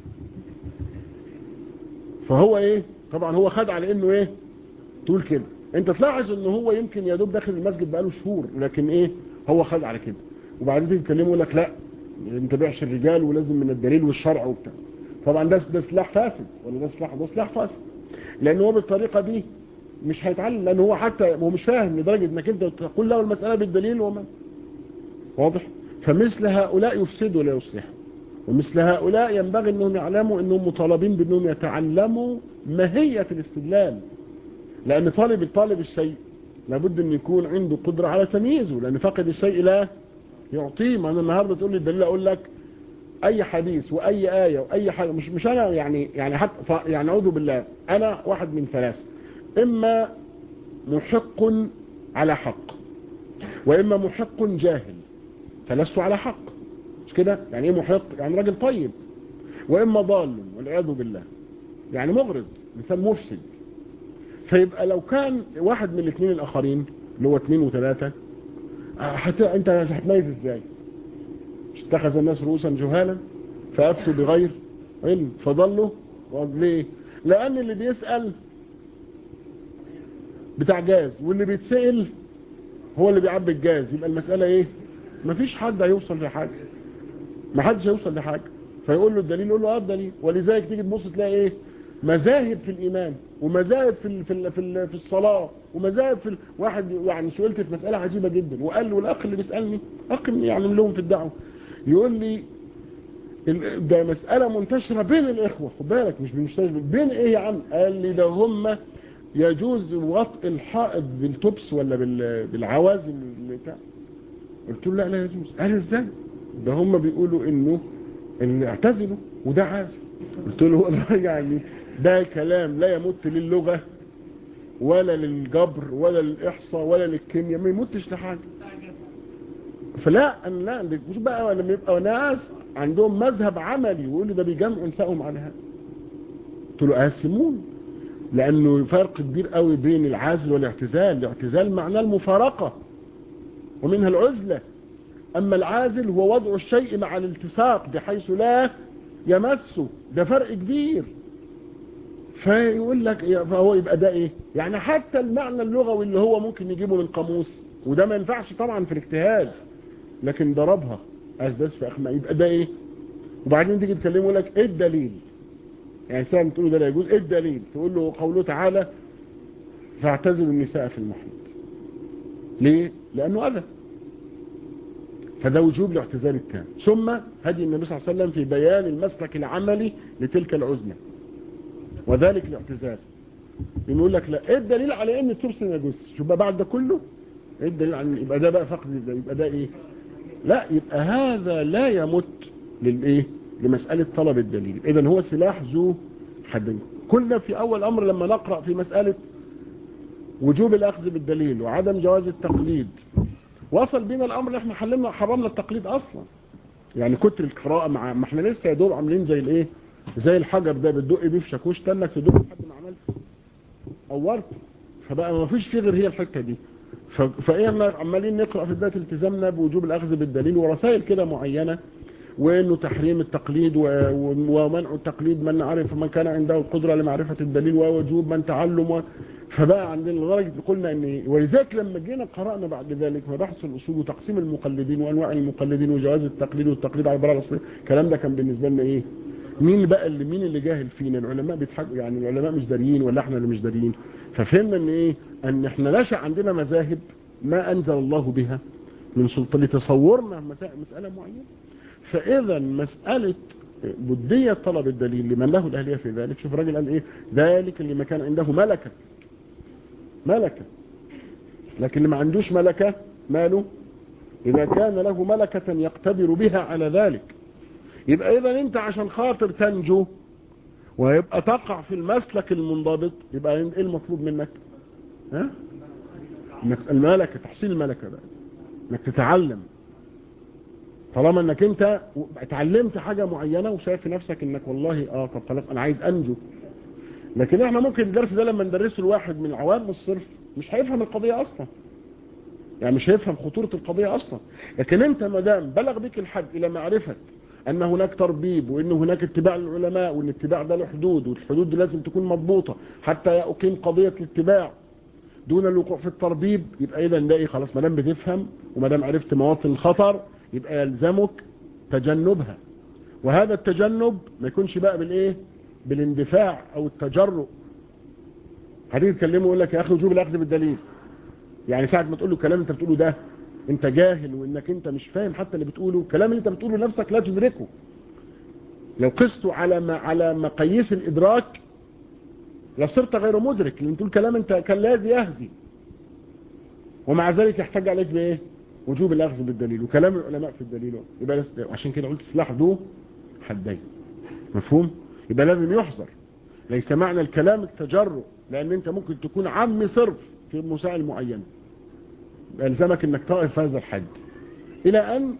فهو ايه طبعا هو خد على انه ايه تقول كده انت تلاحظ ان هو يمكن يا دوب داخل المسجد بقاله شهور لكن ايه هو خد على كده وبعدين تيجي تكلمه يقول لك لا ما نتبعش الرجال ولازم من الدليل والشرع وبتاع طبعا ده ده سلاح فاسد ولا ده سلاح ده سلاح فاسد لان هو بالطريقه دي مش هيتعلم لان هو حتى هو مش فاهم لدرجه انك انت تقول له المساله بالدليل وما واضح فمثل هؤلاء يفسدوا ولا يصلحوا ومثل هؤلاء ينبغي انهم يعلموا انهم مطالبين بانهم يتعلموا ماهيه الاستدلال لان طالب الطالب الشيء لابد ان يكون عنده قدره على تمييزه لان فقد الشيء لا يعطيه ما انا النهارده تقول لي الدليل اقول لك اي حديث واي ايه واي حاجه مش مش انا يعني يعني حتى يعني اعوذ بالله انا واحد من ثلاثه اما محق على حق واما محق جاهل فلست على حق مش كده يعني ايه محق يعني راجل طيب واما ضال والعياذ بالله يعني مغرض انسان مفسد فيبقى لو كان واحد من الاثنين الاخرين اللي هو اثنين وثلاثه حتى انت هتميز ازاي اتخذ الناس رؤوسا جهالا فافتوا بغير علم فضلوا ليه لان اللي بيسال بتاع جاز واللي بيتسال هو اللي بيعبي الجاز يبقى المساله ايه مفيش حد هيوصل لحاجه ما حدش هيوصل لحاجه فيقول له الدليل يقول له اه الدليل ولذلك تيجي تبص تلاقي ايه مذاهب في الايمان ومذاهب في ال في ال في, ال في الصلاه ومذاهب في ال... واحد يعني سئلت في مساله عجيبه جدا وقال له الاخ اللي بيسالني اخ يعني لهم في الدعوه يقول لي ده مسألة منتشرة بين الإخوة خد بالك مش منتشرة بين إيه يا عم قال لي ده هم يجوز وطء الحائط بالتبس ولا بالعوازم بتاع قلت له لا لا يجوز قال ازاي ده هم بيقولوا انه ان اعتزلوا وده عازل قلت له والله يعني ده كلام لا يمت للغة ولا للجبر ولا للإحصاء ولا للكيمياء ما يمتش لحاجة فلا أن لا مش بقى لما يبقى ناس عندهم مذهب عملي ويقولوا ده بيجمعوا نسائهم على هذا قلت له قاسمون لأنه فرق كبير قوي بين العزل والاعتزال الاعتزال معناه المفارقة ومنها العزلة أما العازل هو وضع الشيء مع الالتصاق بحيث لا يمسه ده فرق كبير فيقول لك فهو يبقى ده ايه يعني حتى المعنى اللغوي اللي هو ممكن يجيبه من قاموس وده ما ينفعش طبعا في الاجتهاد لكن ضربها اسدس في اخماء يبقى ده ايه وبعدين تيجي تكلمه يقول لك ايه الدليل يعني سام تقول له ده لا يجوز ايه الدليل تقول له قوله تعالى فاعتزلوا النساء في المحيط ليه لانه اذى فده وجوب الاعتزال التام ثم هدي النبي صلى الله عليه وسلم في بيان المسلك العملي لتلك العزلة وذلك الاعتزال بنقول لك لا ايه الدليل على ان التبس ما يجوز شوف بقى بعد ده كله ايه الدليل على يبقى ده بقى فقد ده يبقى ده ايه لا يبقى هذا لا يمت للايه لمسألة طلب الدليل اذا هو سلاح ذو حدين كنا في اول امر لما نقرأ في مسألة وجوب الاخذ بالدليل وعدم جواز التقليد وصل بينا الامر احنا حلمنا حرمنا التقليد اصلا يعني كتر القراءة مع ما احنا لسه يا دوب عاملين زي الايه زي الحجر ده بتدق بيه في شاكوش تنك تدق لحد ما عملت قورت فبقى ما فيش فيه غير هي الحته دي فايه احنا عمالين نقرا في بدايه التزامنا بوجوب الاخذ بالدليل ورسائل كده معينه وانه تحريم التقليد ومنع التقليد من عرف من كان عنده القدره لمعرفه الدليل ووجوب من تعلم و... فبقى عندنا لدرجه قلنا ان ولذلك لما جينا قرانا بعد ذلك مباحث الاصول وتقسيم المقلدين وانواع المقلدين وجواز التقليد والتقليد على العباره الاصليه الكلام ده كان بالنسبه لنا ايه مين بقى اللي مين اللي جاهل فينا العلماء بيضحكوا يعني العلماء مش داريين ولا احنا اللي مش داريين ففهمنا ان ايه ان احنا نشا عندنا مذاهب ما انزل الله بها من سلطان لتصورنا مساله معينه فاذا مساله بدية طلب الدليل لمن له الاهليه في ذلك شوف الراجل قال ايه ذلك اللي ما كان عنده ملكه ملكه لكن اللي ما عندوش ملكه ماله اذا كان له ملكه يقتدر بها على ذلك يبقى اذا انت عشان خاطر تنجو ويبقى تقع في المسلك المنضبط يبقى ايه المطلوب منك ها انك الملكة تحصيل الملكة بقى انك تتعلم طالما انك انت اتعلمت حاجة معينة وشايف في نفسك انك والله اه طب خلاص انا عايز انجو لكن احنا ممكن الدرس ده لما ندرسه لواحد من عوام الصرف مش هيفهم القضية اصلا يعني مش هيفهم خطورة القضية اصلا لكن انت مدام بلغ بك الحد الى معرفة ان هناك تربيب وان هناك اتباع للعلماء وان الاتباع ده له حدود والحدود دي لازم تكون مضبوطة حتى اقيم قضية الاتباع دون الوقوع في التربيب يبقى اذا ده ايه خلاص ما دام بتفهم وما دام عرفت مواطن الخطر يبقى يلزمك تجنبها وهذا التجنب ما يكونش بقى بالايه بالاندفاع او التجرؤ هتيجي تكلمه يقول لك يا اخي وجوب الاخذ بالدليل يعني ساعه ما تقول له كلام انت بتقوله ده انت جاهل وانك انت مش فاهم حتى اللي بتقوله الكلام اللي انت بتقوله نفسك لا تدركه لو قسته على ما على مقاييس الادراك لصرت غير مدرك لان تقول كلام انت كان لازم يهدي ومع ذلك يحتاج عليك بايه وجوب الاخذ بالدليل وكلام العلماء في الدليل يبقى عشان كده قلت سلاح ذو حدين مفهوم يبقى لازم يحذر ليس معنى الكلام التجرؤ لان انت ممكن تكون عمي صرف في مسائل معينه يلزمك انك تقف هذا الحد الى ان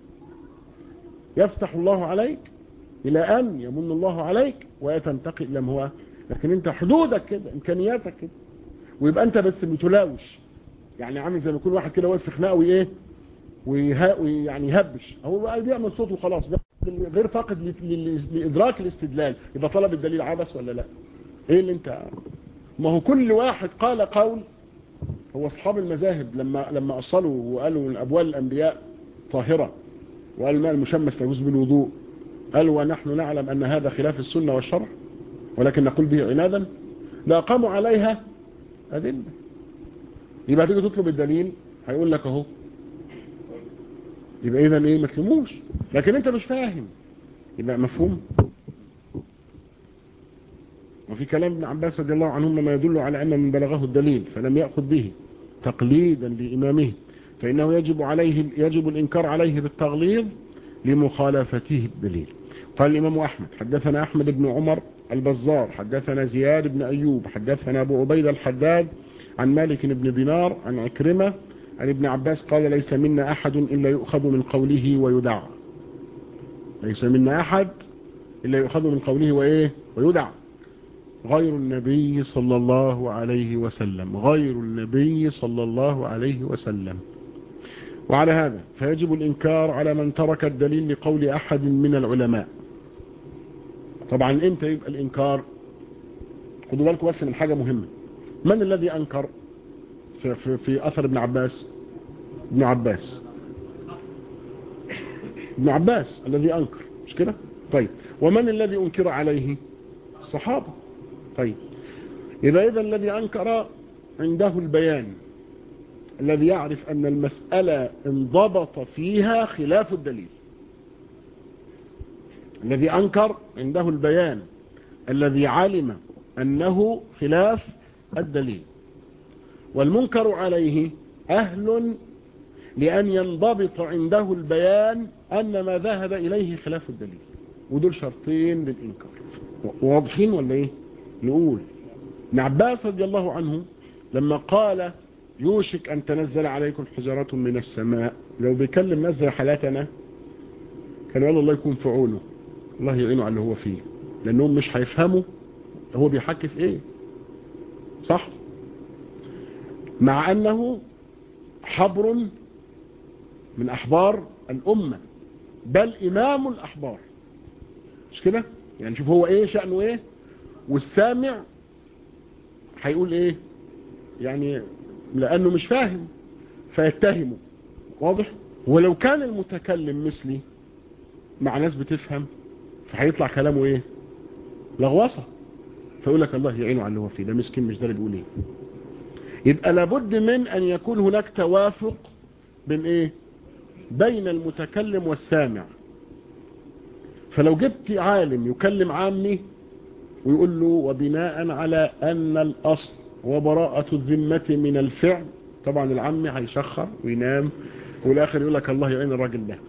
يفتح الله عليك الى ان يمن الله عليك ويتنتقل الى ما هو لكن انت حدودك كده امكانياتك كده ويبقى انت بس بتلاوش يعني عامل زي ما يكون واحد كده واقف في خناقه وايه ويعني يهبش هو بقى بيعمل صوت وخلاص غير فاقد لادراك الاستدلال يبقى طلب الدليل عبث ولا لا ايه اللي انت ما هو كل واحد قال قول هو اصحاب المذاهب لما لما اصلوا وقالوا من ابوال الانبياء طاهره وقال الماء المشمس يجوز بالوضوء قالوا ونحن نعلم ان هذا خلاف السنه والشرع ولكن نقول به عنادا لا قاموا عليها ادله يبقى تيجي تطلب الدليل هيقول لك اهو يبقى اذا ايه ما تفهموش لكن انت مش فاهم يبقى مفهوم وفي كلام ابن عباس رضي الله عنهما ما يدل على ان من بلغه الدليل فلم ياخذ به تقليدا لامامه فانه يجب عليه يجب الانكار عليه بالتغليظ لمخالفته الدليل قال الامام احمد حدثنا احمد بن عمر البزار حدثنا زياد بن ايوب حدثنا ابو عبيد الحداد عن مالك بن دينار عن عكرمه عن ابن عباس قال ليس منا أحد إلا يؤخذ من قوله ويدع ليس منا أحد إلا يؤخذ من قوله وإيه ويدع غير النبي صلى الله عليه وسلم غير النبي صلى الله عليه وسلم وعلى هذا فيجب الإنكار على من ترك الدليل لقول أحد من العلماء طبعا امتى يبقى الإنكار خدوا بالكم بس من حاجة مهمة من الذي أنكر في, في, في أثر ابن عباس ابن عباس ابن عباس الذي أنكر مش كده طيب ومن الذي أنكر عليه الصحابة طيب إذا إذا الذي أنكر عنده البيان الذي يعرف أن المسألة انضبط فيها خلاف الدليل الذي أنكر عنده البيان الذي علم أنه خلاف الدليل والمنكر عليه أهل لأن ينضبط عنده البيان أن ما ذهب إليه خلاف الدليل ودول شرطين للإنكار واضحين ولا إيه نقول ابن عباس رضي الله عنه لما قال يوشك أن تنزل عليكم حجرات من السماء لو بيكلم ناس زي حالاتنا كان يقول الله يكون في عونه الله يعينه على اللي هو فيه لأنهم مش هيفهموا هو بيحكي في إيه صح مع أنه حبر من أحبار الأمة بل إمام الأحبار مش كده يعني شوف هو إيه شأنه إيه والسامع هيقول إيه يعني لأنه مش فاهم فيتهمه واضح ولو كان المتكلم مثلي مع ناس بتفهم فهيطلع كلامه ايه لغوصة فيقول لك الله يعينه على اللي هو فيه ده مسكين مش ده اللي بيقول ايه يبقى لابد من ان يكون هناك توافق بين ايه بين المتكلم والسامع فلو جبت عالم يكلم عامي ويقول له وبناء على ان الاصل وبراءة الذمة من الفعل طبعا العمي هيشخر وينام والاخر يقول لك الله يعين الراجل ده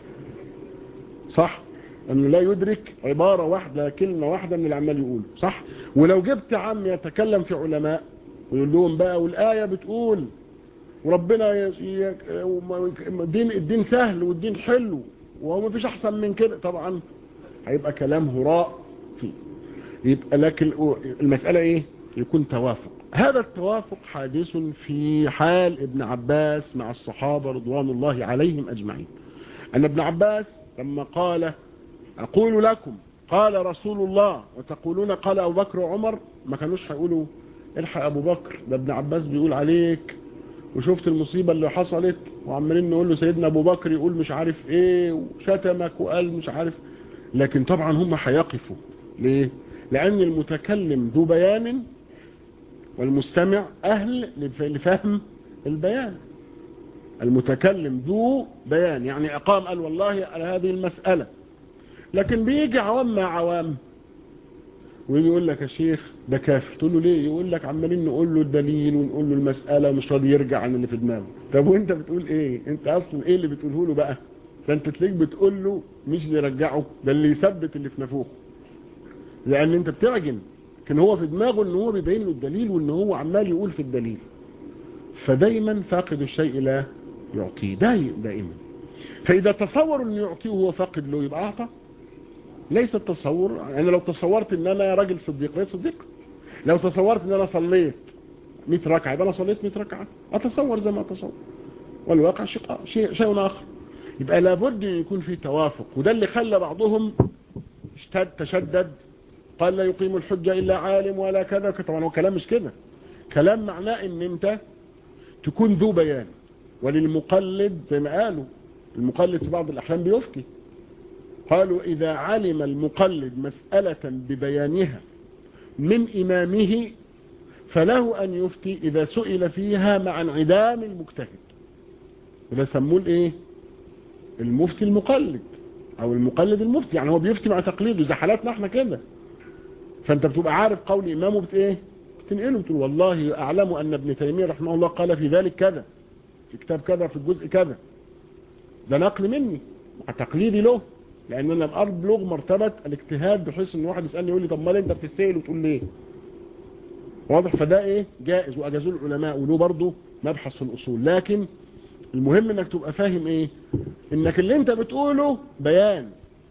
صح انه لا يدرك عبارة واحدة كلمة واحدة من العمال يقول صح ولو جبت عم يتكلم في علماء ويقول لهم بقى والآية بتقول وربنا الدين الدين سهل والدين حلو وهو ما فيش احسن من كده طبعا هيبقى كلام هراء فيه يبقى لكن المسألة ايه يكون توافق هذا التوافق حادث في حال ابن عباس مع الصحابة رضوان الله عليهم أجمعين أن ابن عباس لما قال أقول لكم قال رسول الله وتقولون قال أبو بكر وعمر ما كانوش هيقولوا الحق ابو بكر ده ابن عباس بيقول عليك وشفت المصيبة اللي حصلت وعمالين نقول له سيدنا ابو بكر يقول مش عارف ايه وشتمك وقال مش عارف لكن طبعا هم هيقفوا ليه لان المتكلم ذو بيان والمستمع اهل لفهم البيان المتكلم ذو بيان يعني اقام قال والله على هذه المسألة لكن بيجي عوام مع عوام ويجي يقول لك يا شيخ ده كافر تقول له ليه يقول لك عمالين نقول له الدليل ونقول له المسألة مش راضي يرجع عن اللي في دماغه طب وانت بتقول ايه انت اصلا ايه اللي بتقوله له بقى فانت تلاقيك بتقول له مش اللي يرجعه ده اللي يثبت اللي في نافوخه لان انت بتعجن لكن هو في دماغه ان هو بيبين له الدليل وان هو عمال يقول في الدليل فدايما فاقد الشيء لا يعطيه دائما فاذا تصور انه يعطيه وهو فاقد له يبقى اعطى ليس التصور انا لو تصورت ان انا راجل صديق ليس صديق لو تصورت ان انا صليت 100 ركعه يبقى انا صليت 100 ركعه اتصور زي ما اتصور والواقع شيء شيء, شيء اخر يبقى لابد ان يكون في توافق وده اللي خلى بعضهم اشتد تشدد قال لا يقيم الحجة الا عالم ولا كذا طبعا هو كلام مش كده كلام معناه ان انت تكون ذو بيان وللمقلد زي ما قالوا المقلد في بعض الاحيان بيفتي قالوا إذا علم المقلد مسألة ببيانها من إمامه فله أن يفتي إذا سئل فيها مع انعدام المجتهد وده سموه الايه المفتي المقلد او المقلد المفتي يعني هو بيفتي مع تقليده زي حالاتنا احنا كده فانت بتبقى عارف قول امامه بت ايه بتنقله بتقول والله اعلم ان ابن تيمية رحمه الله قال في ذلك كذا في كتاب كذا في الجزء كذا ده نقل مني مع تقليدي له لان انا ابلغ مرتبة الاجتهاد بحيث ان واحد يسألني يقول لي طب ما انت بتسأل وتقول ليه واضح فده ايه جائز واجازوه العلماء وله برضه مبحث في الاصول لكن المهم انك تبقى فاهم ايه انك اللي انت بتقوله بيان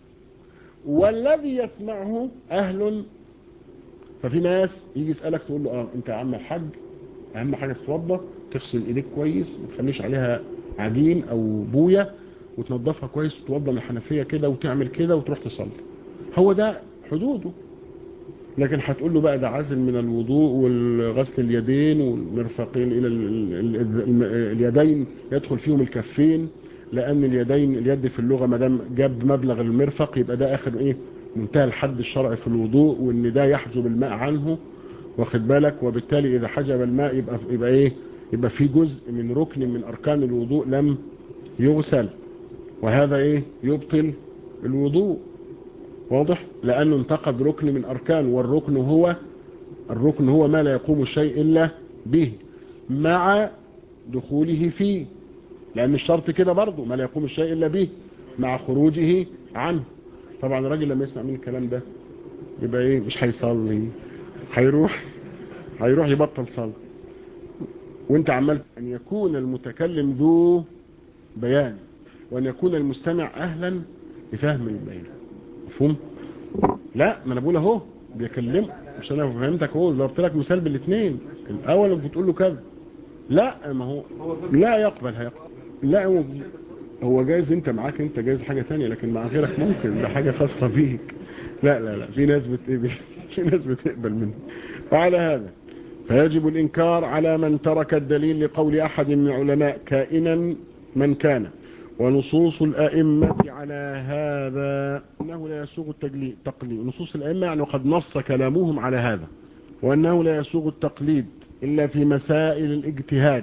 والذي يسمعه اهل ففي ناس يجي يسألك تقول له اه انت يا عم الحاج اهم حاجة تتوضى تغسل ايديك كويس ما تخليش عليها عجين او بوية وتنظفها كويس وتوضى من الحنفية كده وتعمل كده وتروح تصلي هو ده حدوده لكن هتقول له بقى ده عزل من الوضوء والغسل اليدين والمرفقين الى ال ال ال اليدين يدخل فيهم الكفين لان اليدين اليد في اللغة ما دام جاب مبلغ المرفق يبقى ده اخر ايه منتهى الحد الشرعي في الوضوء وان ده يحجب الماء عنه واخد بالك وبالتالي اذا حجب الماء يبقى يبقى ايه يبقى في جزء من ركن من اركان الوضوء لم يغسل وهذا ايه يبطل الوضوء واضح لانه انتقد ركن من اركان والركن هو الركن هو ما لا يقوم الشيء الا به مع دخوله فيه لان الشرط كده برضه ما لا يقوم الشيء الا به مع خروجه عنه طبعا الراجل لما يسمع من الكلام ده يبقى ايه مش هيصلي هيروح هيروح يبطل صلاة وانت عملت ان يكون المتكلم ذو بيان وان يكون المستمع اهلا لفهم البيان مفهوم لا ما انا بقول اهو بيكلم مش انا فهمتك اهو ضربت لك مثال بالاثنين الاول بتقول له كذا لا ما هو لا يقبل هيقبل لا هو هو جايز انت معاك انت جايز حاجة ثانيه لكن مع غيرك ممكن ده حاجة خاصة بيك لا لا لا في ناس بتقبل في ناس بتقبل منه وعلى هذا فيجب الانكار على من ترك الدليل لقول احد من العلماء كائنا من كان ونصوص الأئمة على هذا أنه لا يسوغ التقليد تقليد نصوص الأئمة يعني وقد نص كلامهم على هذا وأنه لا يسوغ التقليد إلا في مسائل الاجتهاد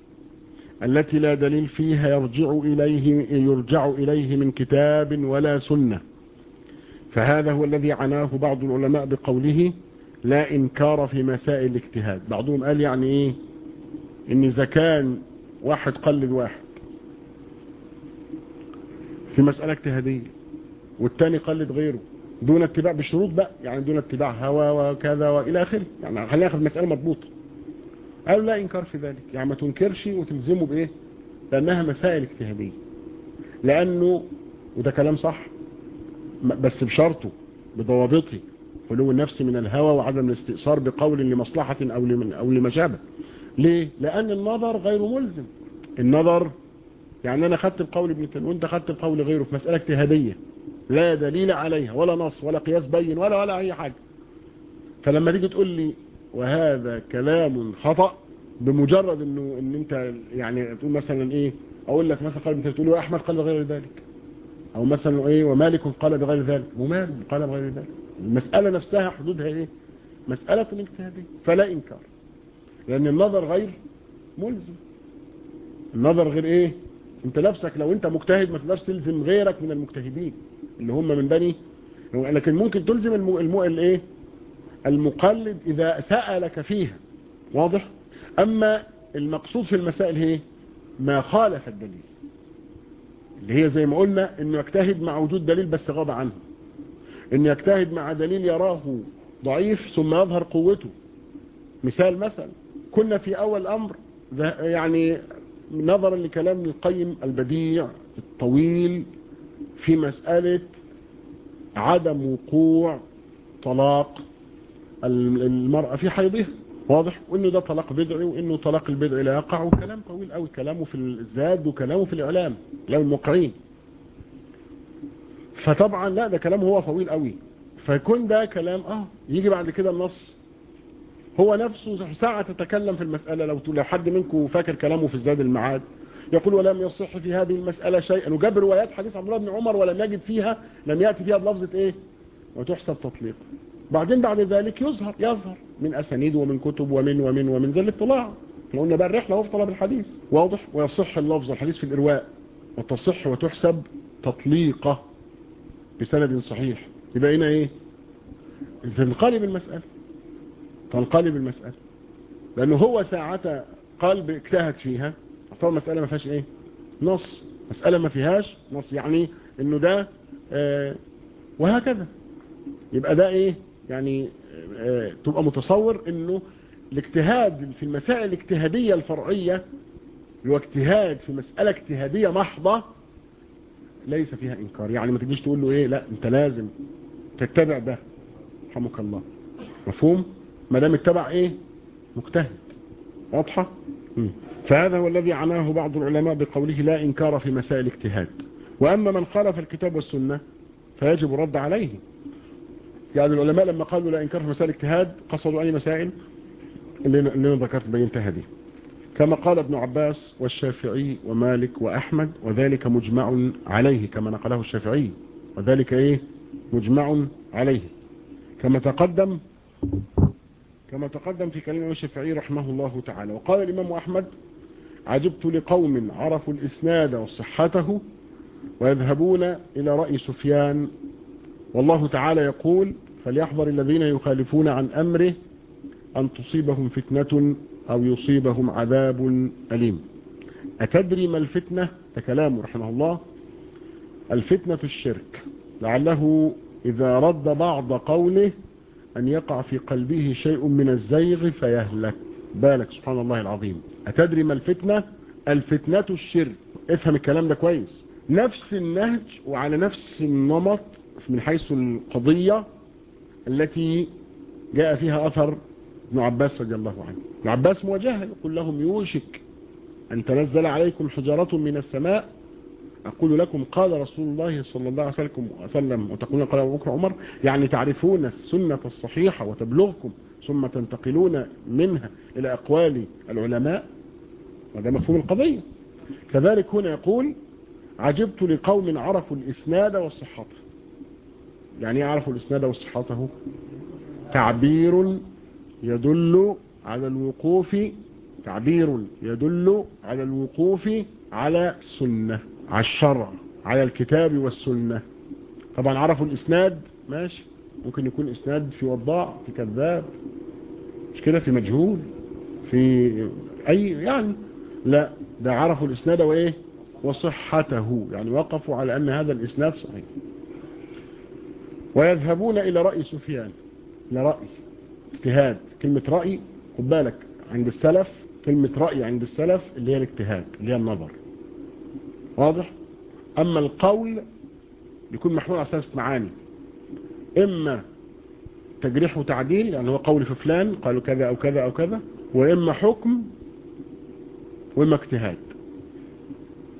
التي لا دليل فيها يرجع إليه, يرجع إليه من كتاب ولا سنة فهذا هو الذي عناه بعض العلماء بقوله لا إنكار في مسائل الاجتهاد بعضهم قال يعني إيه إن إذا كان واحد قلد واحد في مسألة اجتهادية والتاني قلد غيره دون اتباع بشروط بقى يعني دون اتباع هوى وكذا والى اخره يعني خلينا ناخد مسألة مضبوطة قالوا لا انكار في ذلك يعني ما تنكرش وتلزمه بايه لانها مسائل اجتهادية لانه وده كلام صح بس بشرطه بضوابطه خلو النفس من الهوى وعدم الاستئثار بقول لمصلحة او لمن او لما شابه ليه لان النظر غير ملزم النظر يعني انا خدت بقول ابن تيميه وانت خدت بقول غيره في مسألة اجتهادية لا دليل عليها ولا نص ولا قياس بين ولا ولا اي حاجة فلما تيجي تقول لي وهذا كلام خطأ بمجرد انه ان انت يعني تقول مثلا ايه اقول لك مثلا قال انت تقول احمد قال بغير ذلك او مثلا ايه ومالك قال بغير ذلك ومالك قال بغير ذلك المسألة نفسها حدودها ايه مسألة اجتهادية فلا انكار لان النظر غير ملزم النظر غير ايه انت نفسك لو انت مجتهد ما تقدرش تلزم غيرك من المجتهدين اللي هم من بني لكن ممكن تلزم الم... الم... الايه المقلد اذا سألك فيها واضح اما المقصود في المسائل هي ما خالف الدليل اللي هي زي ما قلنا انه يجتهد مع وجود دليل بس غاب عنه ان يجتهد مع دليل يراه ضعيف ثم يظهر قوته مثال مثلا كنا في اول امر يعني نظرا لكلام القيم البديع الطويل في مسألة عدم وقوع طلاق المرأة في حيضها واضح وانه ده طلاق بدعي وانه طلاق البدعي لا يقع وكلام طويل قوي كلامه في الزاد وكلامه في الاعلام كلام الموقعين فطبعا لا ده كلامه هو طويل قوي فيكون ده كلام اه يجي بعد كده النص هو نفسه ساعة تتكلم في المسألة لو لو حد منكم فاكر كلامه في الزاد المعاد يقول ولم يصح في هذه المسألة شيئا وجاب روايات حديث عبد الله بن عمر ولم يجد فيها لم يأتي فيها بلفظة ايه وتحسب تطليق بعدين بعد ذلك يظهر يظهر من أسانيد ومن كتب ومن ومن ومن ذي الاطلاع احنا قلنا بقى الرحلة هو في طلب الحديث واضح ويصح اللفظ الحديث في الإرواء وتصح وتحسب تطليقة بسند صحيح يبقى هنا ايه تنقلب المسألة تنقلب المسألة لأنه هو ساعة قلب اجتهد فيها طبعا مسألة ما فيهاش ايه نص مسألة ما فيهاش نص يعني انه ده آه وهكذا يبقى ده ايه يعني آه تبقى متصور انه الاجتهاد في المسائل الاجتهادية الفرعية هو اجتهاد في مسألة اجتهادية محضة ليس فيها انكار يعني ما تجيش تقول له ايه لا انت لازم تتبع ده رحمك الله مفهوم ما دام اتبع ايه مجتهد واضحة فهذا هو الذي عناه بعض العلماء بقوله لا انكار في مسائل اجتهاد واما من خالف الكتاب والسنة فيجب الرد عليه يعني العلماء لما قالوا لا انكار في مسائل اجتهاد قصدوا اي مسائل اللي انا ذكرت بينتها دي كما قال ابن عباس والشافعي ومالك وأحمد وذلك مجمع عليه كما نقله الشافعي وذلك ايه مجمع عليه كما تقدم كما تقدم في كلمة الشافعي رحمه الله تعالى وقال الإمام أحمد عجبت لقوم عرفوا الإسناد وصحته ويذهبون إلى رأي سفيان والله تعالى يقول فليحذر الذين يخالفون عن أمره أن تصيبهم فتنة أو يصيبهم عذاب أليم أتدري ما الفتنة تكلام رحمه الله الفتنة الشرك لعله إذا رد بعض قوله أن يقع في قلبه شيء من الزيغ فيهلك بالك سبحان الله العظيم أتدري ما الفتنة الفتنة الشرك افهم الكلام ده كويس نفس النهج وعلى نفس النمط من حيث القضية التي جاء فيها أثر ابن عباس رضي الله عنه ابن عباس مواجهة يقول لهم يوشك أن تنزل عليكم حجارة من السماء أقول لكم قال رسول الله صلى الله عليه وسلم وتقولون قال أبو بكر عمر يعني تعرفون السنة الصحيحة وتبلغكم ثم تنتقلون منها إلى أقوال العلماء وهذا مفهوم القضية كذلك هنا يقول عجبت لقوم عرفوا الإسناد وصحته يعني يعرفوا الإسناد وصحته تعبير يدل على الوقوف تعبير يدل على الوقوف على السنة على الشرع على الكتاب والسنة طبعا عرفوا الإسناد ماشي ممكن يكون إسناد في وضاع في كذاب مش كده في مجهول في أي يعني لا ده عرفوا الإسناد وإيه وصحته يعني وقفوا على أن هذا الإسناد صحيح ويذهبون إلى رأي سفيان إلى رأي اجتهاد كلمة رأي خد بالك عند السلف كلمة رأي عند السلف اللي هي الاجتهاد اللي هي النظر واضح أما القول يكون محمول على ثلاث معاني إما تجريح وتعديل يعني هو قول في فلان قالوا كذا أو كذا أو كذا وإما حكم وإما اجتهاد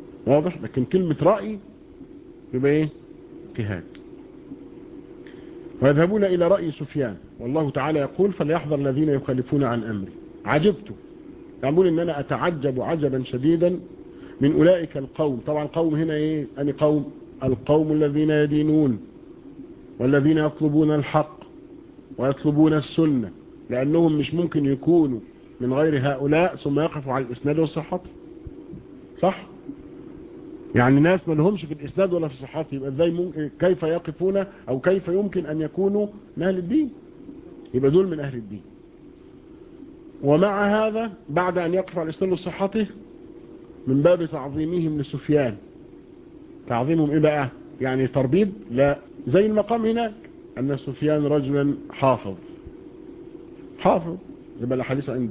واضح لكن كلمة رأي يبقى ايه اجتهاد ويذهبون إلى رأي سفيان والله تعالى يقول فليحذر الذين يخالفون عن أمري عجبت يقول إن أنا أتعجب عجبا شديدا من أولئك القوم طبعا القوم هنا إيه أني قوم القوم الذين يدينون والذين يطلبون الحق ويطلبون السنة لأنهم مش ممكن يكونوا من غير هؤلاء ثم يقفوا على الإسناد والصحة صح يعني ناس ما لهمش في الإسناد ولا في الصحة يبقى ازاي ممكن كيف يقفون أو كيف يمكن أن يكونوا من أهل الدين يبقى دول من أهل الدين ومع هذا بعد أن يقف على الإسناد والصحة من باب تعظيمهم لسفيان تعظيمهم إيه بقى يعني تربيب لا زي المقام هناك أن سفيان رجلا حافظ حافظ يبقى الحديث عنده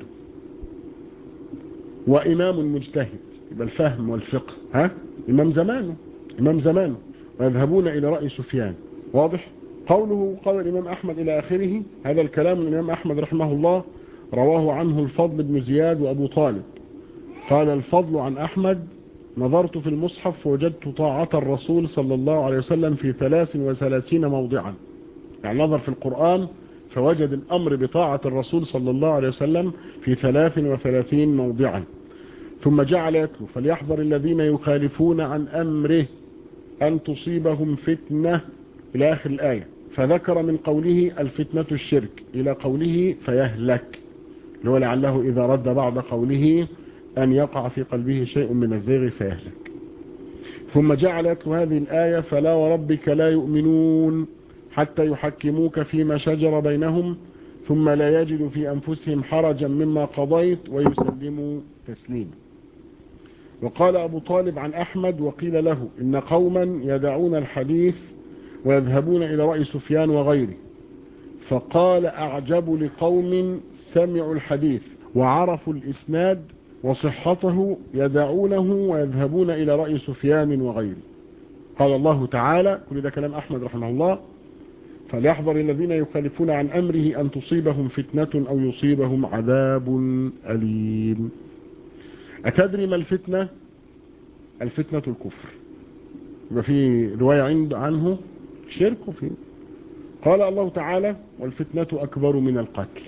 وإمام مجتهد يبقى الفهم والفقه ها إمام زمانه إمام زمانه ويذهبون إلى رأي سفيان واضح قوله قال الإمام أحمد إلى آخره هذا الكلام من الإمام أحمد رحمه الله رواه عنه الفضل بن زياد وأبو طالب قال الفضل عن أحمد نظرت في المصحف فوجدت طاعة الرسول صلى الله عليه وسلم في ثلاث وثلاثين موضعا يعني نظر في القرآن فوجد الأمر بطاعة الرسول صلى الله عليه وسلم في ثلاث وثلاثين موضعا ثم جعل يتلو فليحذر الذين يخالفون عن أمره أن تصيبهم فتنة إلى آخر الآية فذكر من قوله الفتنة الشرك إلى قوله فيهلك اللي هو لعله إذا رد بعض قوله أن يقع في قلبه شيء من الزيغ فيهلك ثم جعل يتلو هذه الآية فلا وربك لا يؤمنون حتى يحكموك فيما شجر بينهم ثم لا يجد في أنفسهم حرجا مما قضيت ويسلموا تسليما وقال أبو طالب عن أحمد وقيل له إن قوما يدعون الحديث ويذهبون إلى رأي سفيان وغيره فقال أعجب لقوم سمعوا الحديث وعرفوا الإسناد وصحته يدعونه ويذهبون إلى رأي سفيان وغيره قال الله تعالى كل ده كلام أحمد رحمه الله فليحذر الذين يخالفون عن أمره أن تصيبهم فتنة أو يصيبهم عذاب أليم أتدري ما الفتنة الفتنة الكفر وفي رواية عند عنه شرك وفي قال الله تعالى والفتنة أكبر من القتل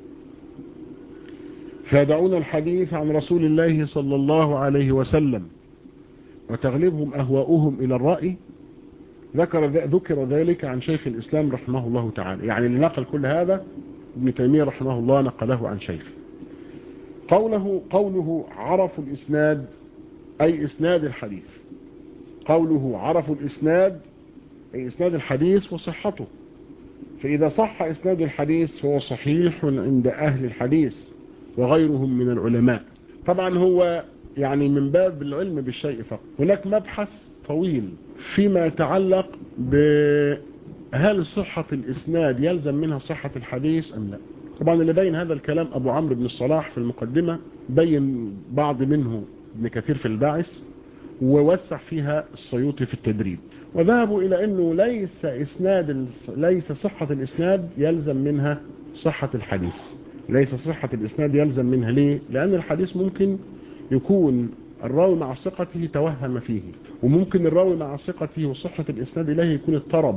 فيدعون الحديث عن رسول الله صلى الله عليه وسلم وتغلبهم أهواؤهم إلى الرأي ذكر ذكر ذلك عن شيخ الإسلام رحمه الله تعالى يعني اللي نقل كل هذا ابن تيمية رحمه الله نقله عن شيخ قوله قوله عرفوا الإسناد أي إسناد الحديث قوله عرفوا الإسناد أي إسناد الحديث وصحته فإذا صح إسناد الحديث فهو صحيح عند أهل الحديث وغيرهم من العلماء طبعا هو يعني من باب العلم بالشيء فقط هناك مبحث طويل فيما يتعلق بهل صحة الإسناد يلزم منها صحة الحديث أم لا طبعا اللي بين هذا الكلام أبو عمرو بن الصلاح في المقدمة بين بعض منه ابن كثير في الباعث ووسع فيها السيوطي في التدريب وذهبوا إلى أنه ليس إسناد ليس صحة الإسناد يلزم منها صحة الحديث ليس صحة الإسناد يلزم منها ليه لأن الحديث ممكن يكون الراوي مع ثقته توهم فيه وممكن الراوي مع ثقته وصحة الإسناد إليه يكون اضطرب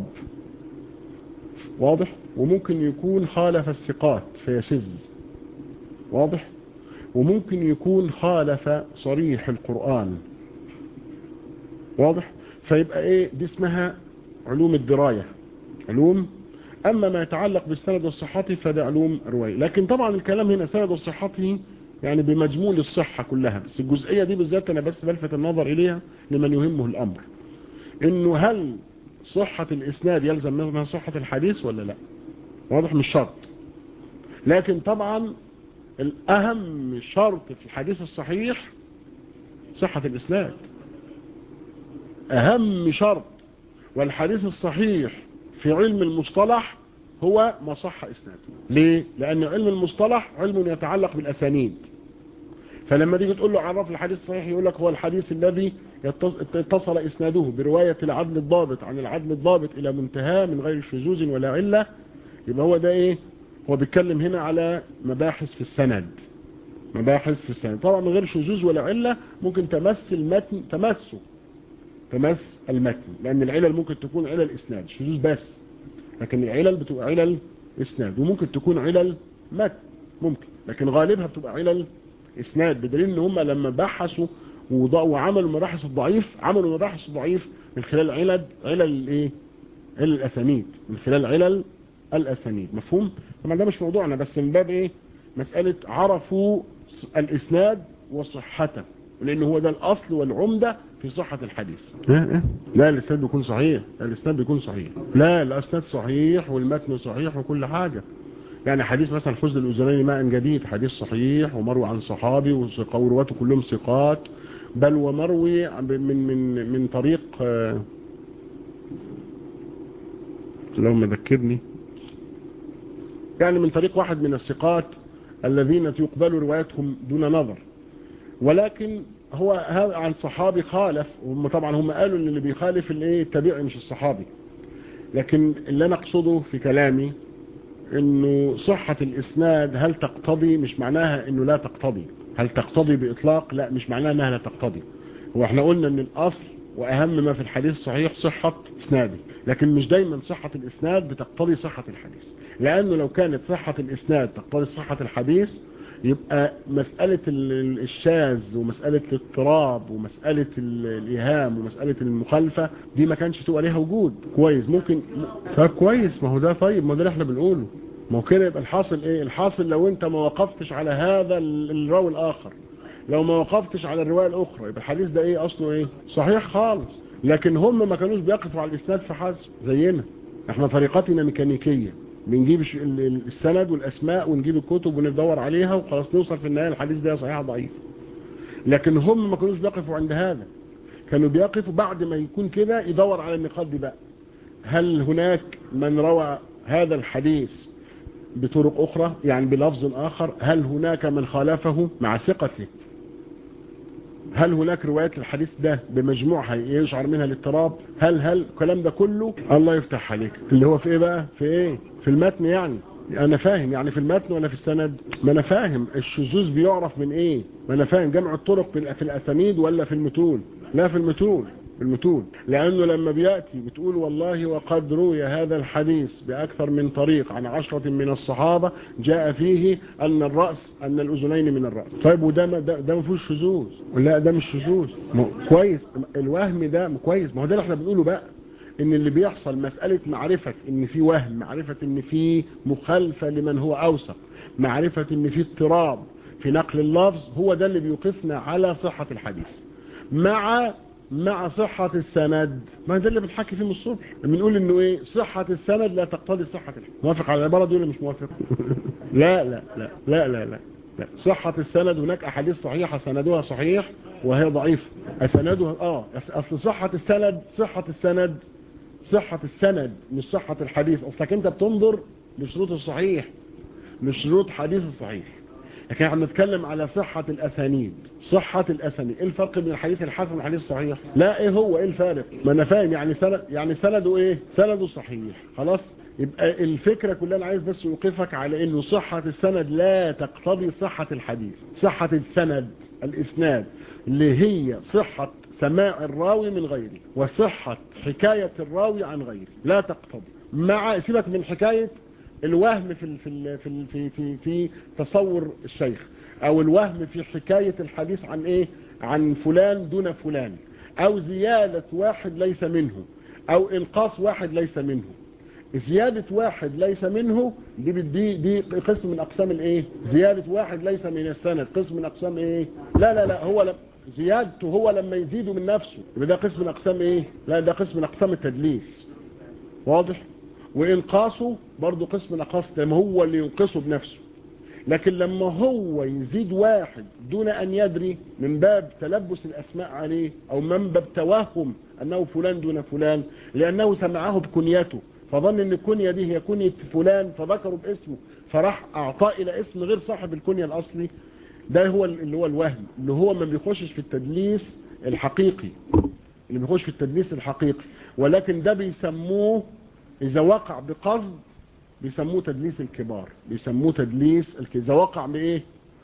واضح وممكن يكون خالف الثقات فيشذ واضح وممكن يكون خالف صريح القرآن واضح فيبقى ايه دي اسمها علوم الدراية علوم اما ما يتعلق بالسند والصحة فده علوم رواية لكن طبعا الكلام هنا سند والصحة يعني بمجمول الصحة كلها بس الجزئية دي بالذات انا بس بلفت النظر اليها لمن يهمه الامر انه هل صحة الاسناد يلزم منها صحة الحديث ولا لا واضح مش شرط لكن طبعا الاهم شرط في الحديث الصحيح صحة الاسناد اهم شرط والحديث الصحيح في علم المصطلح هو ما صح اسناده ليه لان علم المصطلح علم يتعلق بالاسانيد فلما تيجي تقول له عرف الحديث الصحيح يقول لك هو الحديث الذي اتصل اسناده برواية العدل الضابط عن العدل الضابط الى منتهى من غير شذوذ ولا علة يبقى هو ده ايه هو بيتكلم هنا على مباحث في السند مباحث في السند طبعا من غير شذوذ ولا علة ممكن تمس المتن تمسه تمس المتن لان العلل ممكن تكون علل اسناد شذوذ بس لكن العلل بتبقى علل اسناد وممكن تكون علل متن ممكن لكن غالبها بتبقى علل اسناد بدليل ان هم لما بحثوا وعملوا مباحث الضعيف عملوا مباحث الضعيف من خلال علل علل الايه علل الاسانيد من خلال علل الاسانيد مفهوم طبعا ده مش موضوعنا بس من باب ايه مسألة عرفوا الاسناد وصحته لان هو ده الاصل والعمدة في صحة الحديث لا الاسناد بيكون صحيح لا الاسناد بيكون صحيح لا الاسناد صحيح والمتن صحيح وكل حاجة يعني حديث مثلا حزن الأذنين ماء جديد حديث صحيح ومروي عن صحابي ورواته كلهم ثقات بل ومروي من من من طريق اللهم ذكرني يعني من طريق واحد من الثقات الذين يقبل روايتهم دون نظر ولكن هو عن صحابي خالف هم طبعا هم قالوا ان اللي بيخالف الايه التابعي مش الصحابي لكن اللي انا اقصده في كلامي انه صحة الاسناد هل تقتضي مش معناها انه لا تقتضي هل تقتضي باطلاق لا مش معناها انها لا تقتضي هو احنا قلنا ان الاصل واهم ما في الحديث الصحيح صحة اسناده لكن مش دايما صحة الاسناد بتقتضي صحة الحديث لانه لو كانت صحة الاسناد تقتضي صحة الحديث يبقى مسألة الشاذ ومسألة الاضطراب ومسألة الإيهام ومسألة المخالفة دي ما كانش تبقى ليها وجود كويس ممكن طيب كويس ما هو ده طيب ما ده اللي احنا بنقوله ما هو كده يبقى الحاصل ايه الحاصل لو انت ما وقفتش على هذا الراوي الاخر لو ما وقفتش على الرواية الاخرى يبقى الحديث ده ايه اصله ايه صحيح خالص لكن هم ما كانوش بيقفوا على الاسناد فحسب زينا احنا طريقتنا ميكانيكيه بنجيب السند والاسماء ونجيب الكتب وندور عليها وخلاص نوصل في النهايه الحديث ده صحيح ضعيف لكن هم ما كانوش بيقفوا عند هذا كانوا بيقفوا بعد ما يكون كده يدور على النقاط دي بقى هل هناك من روى هذا الحديث بطرق اخرى يعني بلفظ اخر هل هناك من خالفه مع ثقته هل هناك روايات الحديث ده بمجموعها يشعر منها الاضطراب هل هل الكلام ده كله الله يفتح عليك اللي هو في ايه بقى في ايه في المتن يعني انا فاهم يعني في المتن ولا في السند ما انا فاهم الشذوذ بيعرف من ايه ما انا فاهم جمع الطرق في الاسانيد ولا في المتون لا في المتون المتون لأنه لما بيأتي بتقول والله وقد روي هذا الحديث بأكثر من طريق عن عشرة من الصحابة جاء فيه أن الرأس أن الأذنين من الرأس طيب وده ما ده, ده ما فيهوش شذوذ لا ده مش شذوذ كويس الوهم ده كويس ما هو ده اللي احنا بنقوله بقى ان اللي بيحصل مسألة معرفة ان في وهم معرفة ان في مخالفة لمن هو اوثق معرفة ان في اضطراب في نقل اللفظ هو ده اللي بيوقفنا على صحة الحديث مع مع صحة السند ما ده اللي بنحكي فيه من الصبح بنقول انه ايه صحة السند لا تقتضي صحة الحديث موافق على العبارة دي ولا مش موافق لا لا لا لا لا لا لا صحة السند هناك احاديث صحيحة سندها صحيح وهي ضعيفة سندها اه اصل صحة السند صحة السند صحة السند مش صحة الحديث اصلك انت بتنظر لشروط الصحيح مش شروط حديث الصحيح لكن احنا بنتكلم على صحة الاسانيد صحة الاسانيد ايه الفرق بين الحديث الحسن والحديث الصحيح لا ايه هو ايه الفارق ما انا فاهم يعني سند يعني سنده ايه سنده صحيح خلاص يبقى الفكرة كلها انا عايز بس يوقفك على انه صحة السند لا تقتضي صحة الحديث صحة السند الاسناد اللي هي صحة سماع الراوي من غيره وصحة حكاية الراوي عن غيره لا تقتضي مع سيبك من حكاية الوهم في في في في في, في تصور الشيخ او الوهم في حكاية الحديث عن ايه عن فلان دون فلان او زيادة واحد ليس منه او انقاص واحد ليس منه زيادة واحد ليس منه دي دي دي قسم من اقسام الايه زيادة واحد ليس من السند قسم من اقسام ايه لا لا لا هو لم زيادته هو لما يزيده من نفسه يبقى ده قسم من اقسام ايه لا ده قسم من اقسام التدليس واضح وإنقاصه برضه قسم من أقاص لما هو اللي ينقصه بنفسه لكن لما هو يزيد واحد دون أن يدري من باب تلبس الأسماء عليه أو من باب توهم أنه فلان دون فلان لأنه سمعه بكنيته فظن أن الكنية دي هي كنية فلان فذكروا باسمه فراح أعطاه إلى اسم غير صاحب الكنية الأصلي ده هو اللي هو الوهم اللي هو ما بيخشش في التدليس الحقيقي اللي بيخش في التدليس الحقيقي ولكن ده بيسموه إذا وقع بقصد بيسموه تدليس الكبار بيسموه تدليس الك... إذا وقع بإيه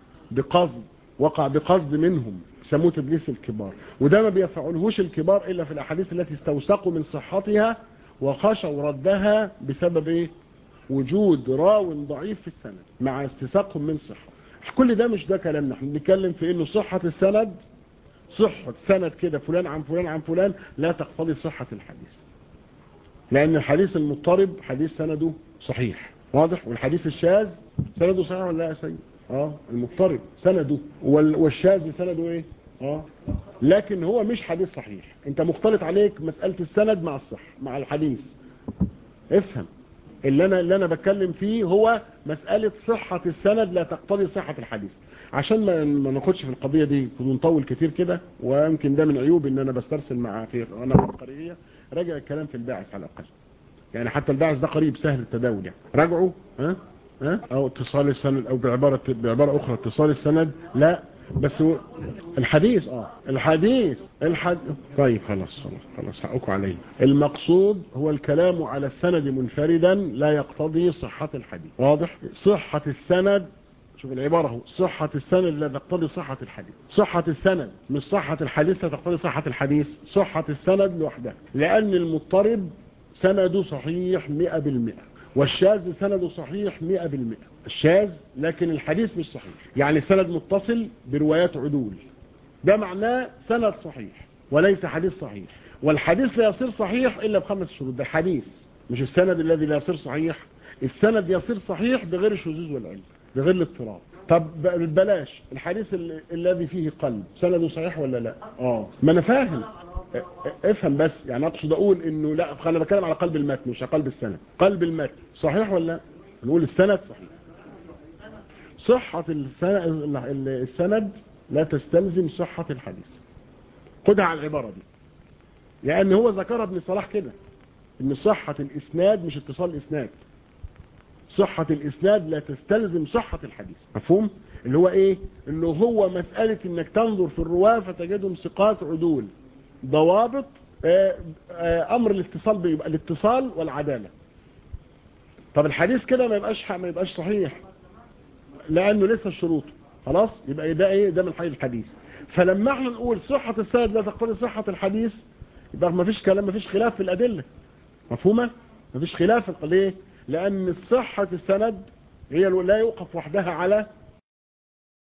بقصد وقع بقصد منهم بيسموه تدليس الكبار وده ما بيفعلهوش الكبار إلا في الأحاديث التي استوثقوا من صحتها وخشوا ردها بسبب ايه وجود راو ضعيف في السند مع استساقهم من صحة كل ده مش ده كلامنا احنا بنتكلم في انه صحة السند صحة سند كده فلان عن فلان عن فلان لا تقتضي صحة الحديث لان الحديث المضطرب حديث سنده صحيح واضح والحديث الشاذ سنده صحيح ولا لا يا سيد اه المضطرب سنده وال- والشاذ سنده ايه اه لكن هو مش حديث صحيح انت مختلط عليك مسألة السند مع الصح مع الحديث افهم اللي انا اللي انا بتكلم فيه هو مسألة صحة السند لا تقتضي صحة الحديث عشان ما ما ناخدش في القضية دي ونطول كتير كده ويمكن ده من عيوب ان انا بسترسل مع في انا في القرية راجع الكلام في الباعث على الاقل يعني حتى الباعث ده قريب سهل التداول يعني راجعوا ها ها او اتصال السند او بعبارة بعبارة اخرى اتصال السند لا بس هو الحديث اه الحديث الحد طيب خلاص خلاص خلاص حقكم عليه المقصود هو الكلام على السند منفردا لا يقتضي صحة الحديث واضح صحة السند شوف العبارة هو صحة السند لا تقتضي صحة الحديث صحة السند مش صحة الحديث لا تقتضي صحة الحديث صحة السند لوحدها لأن المضطرب سنده صحيح مئة بالمئة والشاذ سنده صحيح مئة بالمئة الشاذ لكن الحديث مش صحيح يعني سند متصل بروايات عدول ده معناه سند صحيح وليس حديث صحيح والحديث لا يصير صحيح إلا بخمس شروط ده حديث مش السند الذي لا يصير صحيح السند يصير صحيح بغير الشذوذ والعلم بغير الاضطراب طب ب- بلاش الحديث ال- الذي فيه قلب سنده صحيح ولا لا اه ما انا فاهم ا- ا- افهم بس يعني اقصد اقول انه لا انا بتكلم على قلب المتن مش على قلب السند قلب المتن صحيح ولا لا نقول السند صحيح صحة السند, السند لا تستلزم صحة الحديث خدها على العبارة دي لان هو ذكرها ابن صلاح كده ان صحة الاسناد مش اتصال الاسناد صحة الاسناد لا تستلزم صحة الحديث مفهوم اللي هو ايه اللي هو مسألة انك تنظر في الرواة فتجدهم ثقات عدول ضوابط آه، آه، امر الاتصال بيبقى الاتصال والعدالة طب الحديث كده ما يبقاش ما يبقاش صحيح لانه لسه الشروط خلاص يبقى ده ايه ده من حي الحديث فلما احنا نقول صحة السند لا تقتضي صحة الحديث يبقى ما فيش كلام ما فيش خلاف في الادلة مفهومة ما فيش خلاف في ليه لان صحة السند هي لا يوقف وحدها على